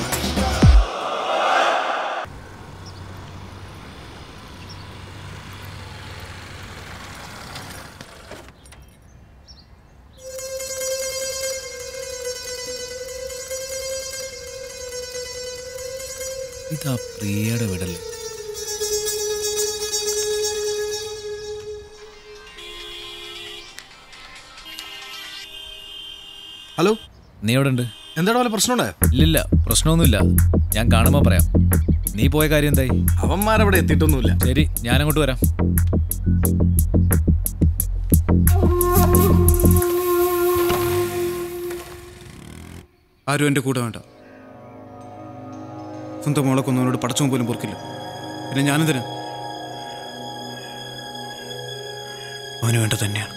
ഇതാ പ്രിയയുടെ വീടല്ലേ ഹലോ നീ എവിടെ ഉണ്ട് എന്താടാ വല്ല പ്രശ്നമുണ്ടോ ഇല്ലില്ല പ്രശ്നമൊന്നുമില്ല ഞാൻ കാണുമ്പോൾ പറയാം നീ പോയ കാര്യം എന്തായി അവന്മാരവിടെ എത്തിയിട്ടൊന്നുമില്ല ശരി ഞാൻ അങ്ങോട്ട് വരാം ആരും എൻ്റെ കൂടെ വേണ്ട സ്വന്തം മോളെ കൊന്നവനോട് പടച്ചവും പോലും പൊറുക്കില്ല പിന്നെ ഞാനെന്തിനാ അവന് വേണ്ട തന്നെയാണ്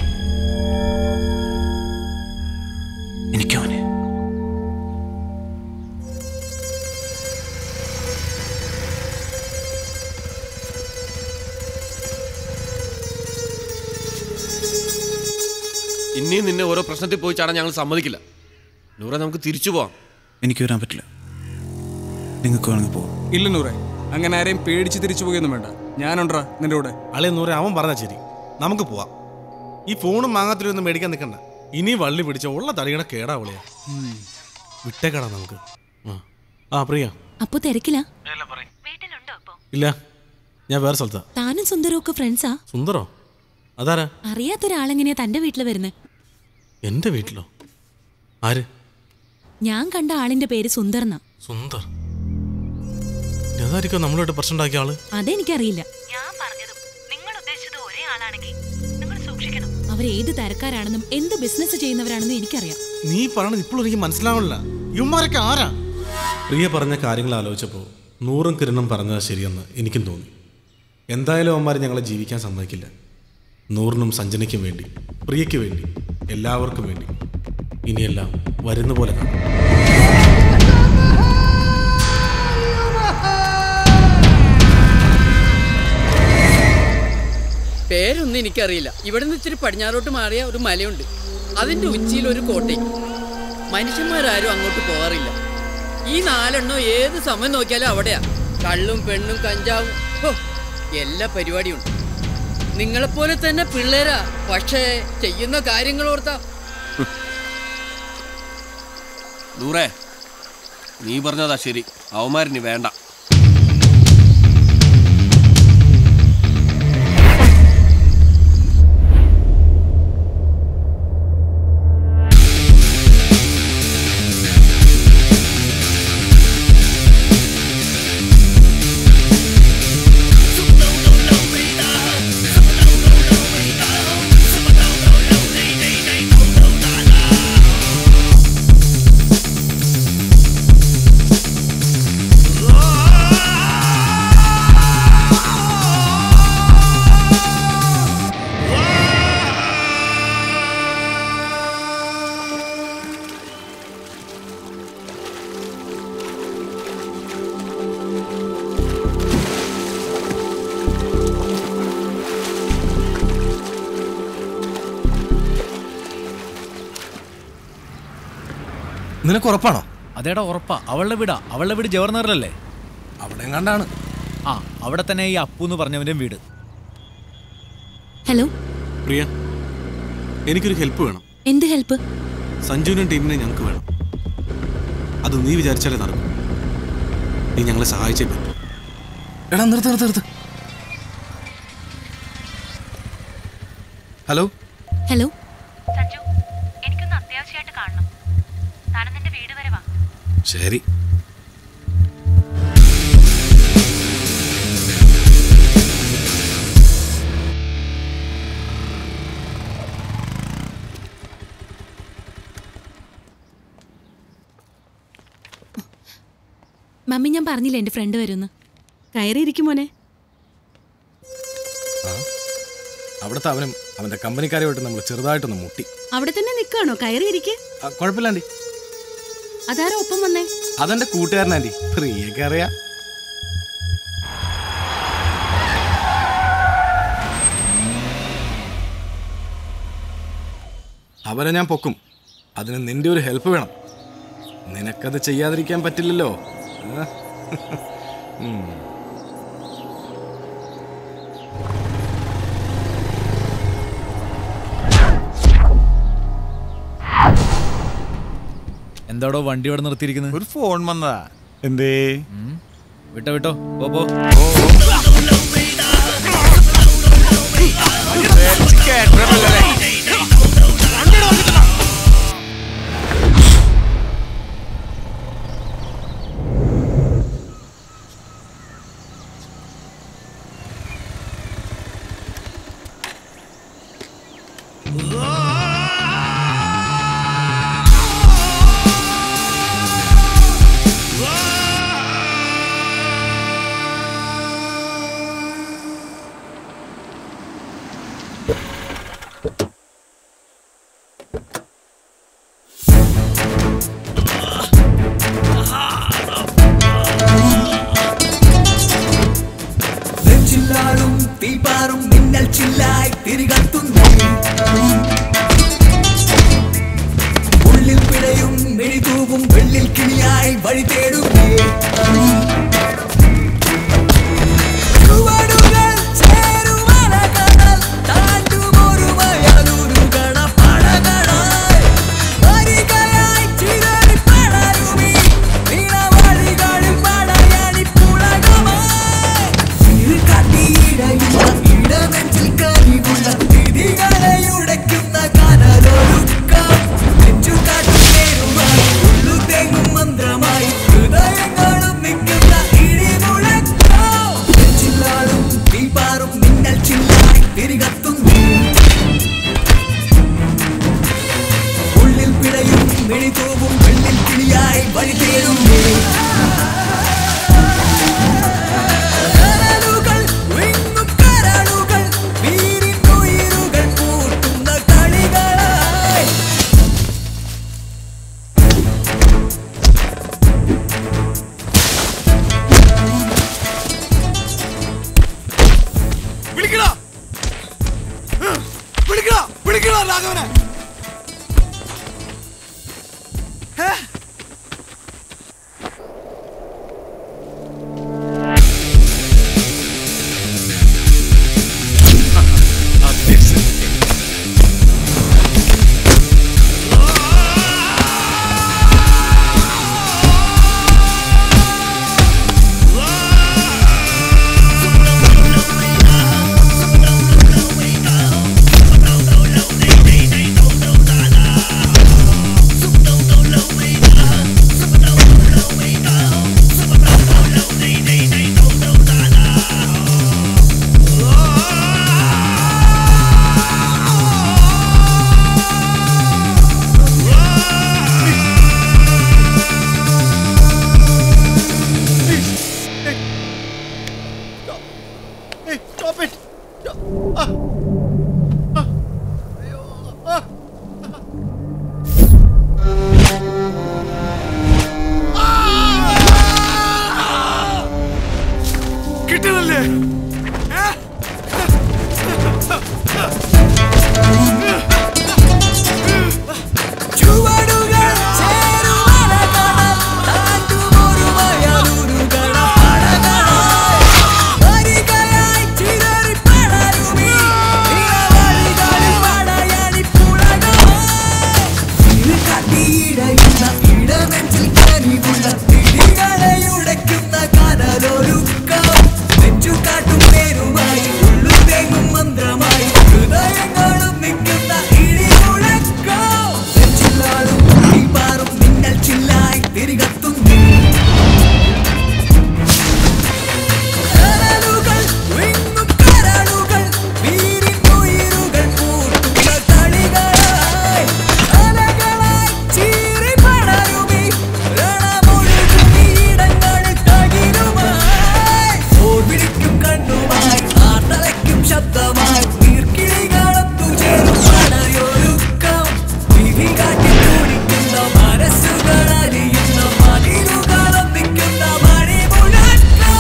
എനിക്കവനെ ഇനിയും നിന്നെ ഓരോ പ്രശ്നത്തിൽ പോയി ചാടാൻ ഞങ്ങൾ സമ്മതിക്കില്ല നൂറെ നമുക്ക് തിരിച്ചു പോവാം എനിക്ക് വരാൻ പറ്റില്ല നിങ്ങൾക്ക് വേണമെങ്കിൽ പോകാം ഇല്ല നൂറെ അങ്ങനെ ആരെയും പേടിച്ച് തിരിച്ചു പോകുകയൊന്നും വേണ്ട ഞാനുണ്ടാ നിന്റെ കൂടെ അളെ നൂറെ അവൻ പറഞ്ഞ ശരി നമുക്ക് പോവാം ഈ ഫോണും മാങ്ങാത്തിലൊന്നും മേടിക്കാൻ നിൽക്കണ്ട ഇനി വള്ളി പിടിച്ച ഉള്ള തടിയണ കേടാ വിളിയാ വിട്ടേക്കടാ നമുക്ക് ആ. ആ പ്രിയ അപ്പൊ തിരക്കില്ല ഇല്ല ഞാൻ വേറെ സ്ഥലത്താ താനും സുന്ദരവും ഒക്കെ ഫ്രണ്ട്സാ സുന്ദരോ അതാരാ അറിയാത്ത ഒരാളെങ്ങനെയാ തന്റെ വീട്ടിൽ വരുന്നത് എൻ്റെ വീട്ടിലോ ആര് ഞാൻ കണ്ട ആളിന്റെ പേര് സുന്ദർന്ന സുന്ദർ ഇനി അതായിരിക്കും നമ്മളോട്ട് പ്രശ്നം ഉണ്ടാക്കിയ ആള് അതെനിക്കറിയില്ല ഞാൻ പറഞ്ഞതും നിങ്ങൾ ഉദ്ദേശിച്ചത് ഒരേ ആളാണെങ്കിൽ നിങ്ങൾ സൂക്ഷിക്കണം അവർ ഏത് തരക്കാരാണെന്നും എന്ത് ബിസിനസ് ചെയ്യുന്നവരാണെന്നും എനിക്കറിയാം നീ പറയണത് ഇപ്പോഴും എനിക്ക് മനസ്സിലാവണില്ല ഇവന്മാരൊക്കെ ആരാ പ്രിയ പറഞ്ഞ കാര്യങ്ങൾ ആലോചിച്ചപ്പോൾ നൂറും കിരണം പറഞ്ഞത് ശരിയെന്ന് എനിക്കും തോന്നി എന്തായാലും അവന്മാർ ഞങ്ങളെ ജീവിക്കാൻ സമ്മതിക്കില്ല നൂറിനും സഞ്ജനയ്ക്കും വേണ്ടി പ്രിയയ്ക്ക് വേണ്ടി എല്ലാവർക്കും വേണ്ടി ഇനിയെല്ലാം വരുന്ന പോലെ കാണാം പേരൊന്നും എനിക്കറിയില്ല ഇവിടെ നിന്ന് ഇച്ചിരി പടിഞ്ഞാറോട്ട് മാറിയ ഒരു മലയുണ്ട് അതിന്റെ ഉച്ചിയിൽ ഒരു കോട്ടയും മനുഷ്യന്മാരാരും അങ്ങോട്ട് പോകാറില്ല ഈ നാലെണ്ണോ ഏത് സമയം നോക്കിയാലും അവിടെയാ കള്ളും പെണ്ണും കഞ്ചാവും ഹോ, എല്ലാ പരിപാടിയും ഉണ്ട് നിങ്ങളെപ്പോലെ തന്നെ പിള്ളേരാ പക്ഷേ ചെയ്യുന്ന കാര്യങ്ങൾ ഓർത്താ ദൂരെ നീ പറഞ്ഞതാ ശരി അവന്മാരിനി വേണ്ട നിനക്ക് ഉറപ്പാണോ അതേടാ ഉറപ്പാ അവളുടെ വീടാ അവളുടെ വീട് ജവഹർനഗറിലല്ലേ അവിടെ കണ്ടാണ് ആ അവിടെ തന്നെ ഈ അപ്പു എന്ന് പറഞ്ഞവന്റെ വീട് ഹലോ പ്രിയ എനിക്കൊരു ഹെൽപ്പ് വേണം എന്ത് ഹെൽപ്പ് സഞ്ജുവിനും ടീമിനെ ഞങ്ങൾക്ക് വേണം അത് നീ വിചാരിച്ചാലേ നടക്കും നീ ഞങ്ങളെ സഹായിച്ചേ പറ്റൂ എടാ നിർത്ത് നിർത്ത് നിർത്ത് ഹലോ ഹലോ സഞ്ജു എനിക്കൊന്ന് അത്യാവശ്യമായിട്ട് കാണണം താനും നിന്റെ വീട് വരെ വാ ശരി മമ്മി ഞാൻ പറഞ്ഞില്ലേ എന്റെ ഫ്രണ്ട് വരുമെന്ന് കയറിയിരിക്കും മോനെ ആ അവിടുത്തെ അവനും അവന്റെ കമ്പനിക്കാരുമായിട്ട് നമ്മൾ ചെറുതായിട്ടൊന്ന് മുട്ടി അവിടെ തന്നെ നിൽക്കാണോ കയറിയിരിക്കെ ആ, കുഴപ്പമില്ല ആൻറ്റി അതാരോ ഒപ്പം വന്നേ അതെന്റെ കൂട്ടുകാരൻ ആൻറ്റി പ്രിയൊക്കെ അറിയാം അവനെ ഞാൻ പൊക്കും അതിന് നിന്റെ ഒരു ഹെൽപ്പ് വേണം നിനക്കത് ചെയ്യാതിരിക്കാൻ പറ്റില്ലല്ലോ ആ? ഉം. എന്താടോ വണ്ടി ഇവിടെ നിർത്തിയിരിക്കുന്നത് ഒരു ഫോൺ വന്നതാ എന്തേ വിട്ടോ വിട്ടോ പോ പോ നെഞ്ചില്ലാടും തീപാറും മിന്നൽ ചില്ലായി തിരികത്തുന്നു ഉള്ളിൽ പിടയും മെഴുതൂവും വെള്ളിൽ കിളിയായി വഴി തേടുന്നേ ചുവടുകൾ ചേരുവനകടൽ താണ്ടു മിഴി തൂവും പെണ്ണിൻ കിളിയായി വഴി തേടുന്നേ കരളുകൾ വിങ്ങും കരളുകൾ വീരിനുയിരുകൾ കൂട്ടുന്ന കളികളായി വിളിക്കടാ വിളിക്കടാ വിളിക്കടാ രാഘവനെ ഏ? Hey, stop it! Ah. Ah. Ah. Ah. കിട്ടണല്ലേ ഏ? ചുവടുകൾ ചേരുവനകണം താണ്ടുമൊരു വയലുരുകണ പടകളായി വരികയായി ചിതറിപ്പടരുമീ ഇടവഴികളിൽ പടയണിപ്പുഴകളായി ഇരുകട്ടിയിടയുന്ന ഇടനെഞ്ചിൽ കനിവുള്ള ഇടികളെ ഉടയ്ക്കുന്ന കനലൊരുക്കം നെഞ്ചുകാട്ടും പേരുമായി ഉള്ളു തേങ്ങും മന്ത്രമായി ഹൃദയങ്ങളും നിൽക്കുന്ന ഇടിമുഴക്കം നെഞ്ചിലാളും പാറും മിന്നൽ ചില്ലായി തിരികത്തുന്നു കരളുകൾ വിങ്ങും കരളുകൾ വീരിനുയിരുകൾ കൂട്ടുന്ന കളികളായി അലകളായി ചീറി പടരുമീ രണമൊഴുകുമീ ഇടങ്ങളിൽ തകിലുമായി ഓർവിളിക്കും കണ്ണുമായി ആർത്തലയ്ക്കും ശബ്ദമായി നീർക്കിളികളത്തു ചേരും പടയൊരുക്കം വിധി കാട്ടി തുടിക്കുന്ന മനസ്സുകൾ അലിയുന്ന മതിലുകളും നിൽക്കുന്ന മണിമുഴക്കം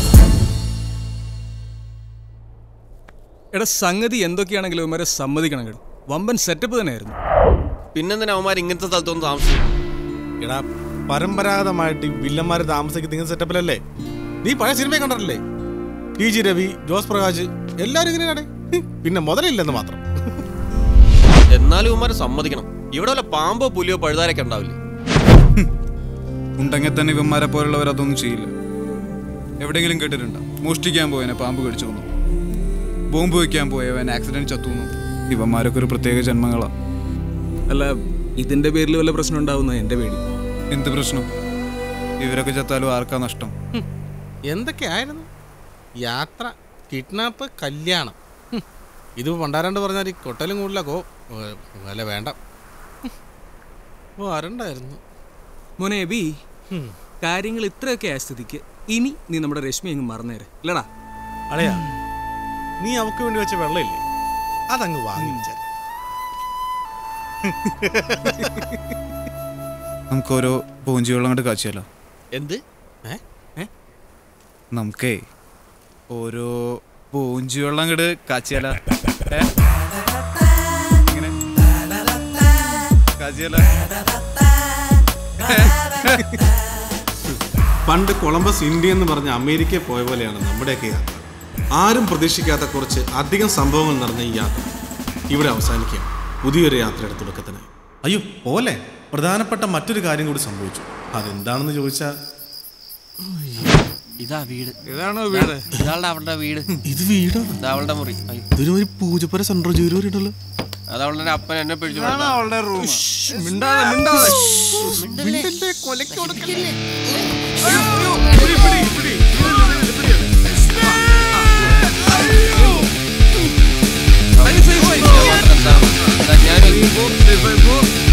എടാ സംഗതി എന്തൊക്കെയാണെങ്കിലും ഇവന്മാരെ സമ്മതിക്കണം കേട്ടോ വമ്പൻ സെറ്റപ്പ് തന്നെയായിരുന്നു പിന്നെന്തിനാ അവന്മാർ ഇങ്ങനത്തെ സ്ഥലത്തൊന്നും താമസിക്കും എടാ പരമ്പരാഗതമായിട്ട് ഈ വില്ലന്മാര് താമസിക്കുന്ന ഇങ്ങനെ സെറ്റപ്പിലല്ലേ നീ പഴയ സിനിമ കണ്ടിട്ടില്ലേ ടി ജി രവി ജോസ് പ്രകാശ് എല്ലാരും ഇങ്ങനെയാണ് പിന്നെ മുതലില്ലെന്ന് മാത്രം എന്നാലും ഇവന്മാരെ സമ്മതിക്കണം ഇവിടെ വല്ല പാമ്പോ പുലിയോ പഴുതാരൊക്കെ ഉണ്ടാവില്ലേ ഉണ്ടെങ്കിൽ തന്നെ ഇവന്മാരെ പോലുള്ളവർ അതൊന്നും ചെയ്യില്ല എവിടെയെങ്കിലും കേട്ടിട്ടുണ്ടോ മോഷ്ടിക്കാൻ പോയവനെ പാമ്പ് കടിച്ചു കൊന്നു ബോംബ് വയ്ക്കാൻ പോയവൻ ആക്സിഡന്റ് ചത്തുന്നു ഇവന്മാരൊക്കെ ഒരു പ്രത്യേക ജന്മങ്ങളാ അല്ല ഇതിന്റെ പേരിൽ വല്ല പ്രശ്നം ഉണ്ടാവുന്ന എന്റെ പേടി എന്ത് പ്രശ്നം ഇവരൊക്കെ ചത്താലും ആർക്കാ നഷ്ടം എന്തൊക്കെയായിരുന്നു യാത്ര കിഡ്നാപ്പ് കല്യാണം ഹും. ഇത് പണ്ടാരാണ്ട് പറഞ്ഞാൽ ഈ കൊട്ടലും കൂടുതലോ അല്ല വേണ്ട ഹും. വരണ്ടായിരുന്നു മോനെ ബി കാര്യങ്ങൾ ഇത്രയൊക്കെ ആയ സ്ഥിതിക്ക് ഇനി നീ നമ്മുടെ രശ്മി അങ്ങ് മറന്നേരെ ഇല്ലടാ അളയാ നീ അവക്ക് വേണ്ടി വെച്ച വെള്ളമില്ലേ അതങ്ങ് വാങ്ങിച്ച നമുക്ക് ഓരോ പൂഞ്ചി വെള്ളം കൊണ്ട് കാച്ചിയാലോ എന്ത് നമുക്കേ ഓരോ പൂഞ്ചി വെള്ളം കണ്ട് കാച്ചിയാലോ ഏ? ഇങ്ങനെ. കാച്ചിയാലോ പണ്ട് കൊളംബസ് ഇന്ത്യ എന്ന് പറഞ്ഞ അമേരിക്കയിൽ പോയ പോലെയാണ് നമ്മുടെയൊക്കെ യാത്ര ആരും പ്രതീക്ഷിക്കാത്ത കുറച്ച് അധികം സംഭവങ്ങൾ നിറഞ്ഞ ഈ യാത്ര ഇവിടെ അവസാനിക്കുകയാണ് പുതിയൊരു യാത്രയുടെ തുടക്കത്തിന് അയ്യോ പോലെ പ്രധാനപ്പെട്ട മറ്റൊരു കാര്യം കൂടി സംഭവിച്ചു അതെന്താണെന്ന് ചോദിച്ചാൽ ഇതാ വീട് ഇതാണോ വീട്? ഇതാളുടെ അവളുടെ വീട് ഇത് വീടോ ഇതാ അവളുടെ മുറി അയ്യോ. ഇതൊരു ഒരു പൂജപ്പുര സെൻട്രൽ ജൂരി ഉണ്ടല്ലോ അത് അവളുടെ അപ്പൻ എന്നെ പിടിച്ചു ഇതാണോ അവളുടെ room? മിണ്ടാതെ മിണ്ടാതെ മിണ്ടല്ലേ, കൊലയ്ക്ക് കൊടുക്കല്ലേ? ഞാൻ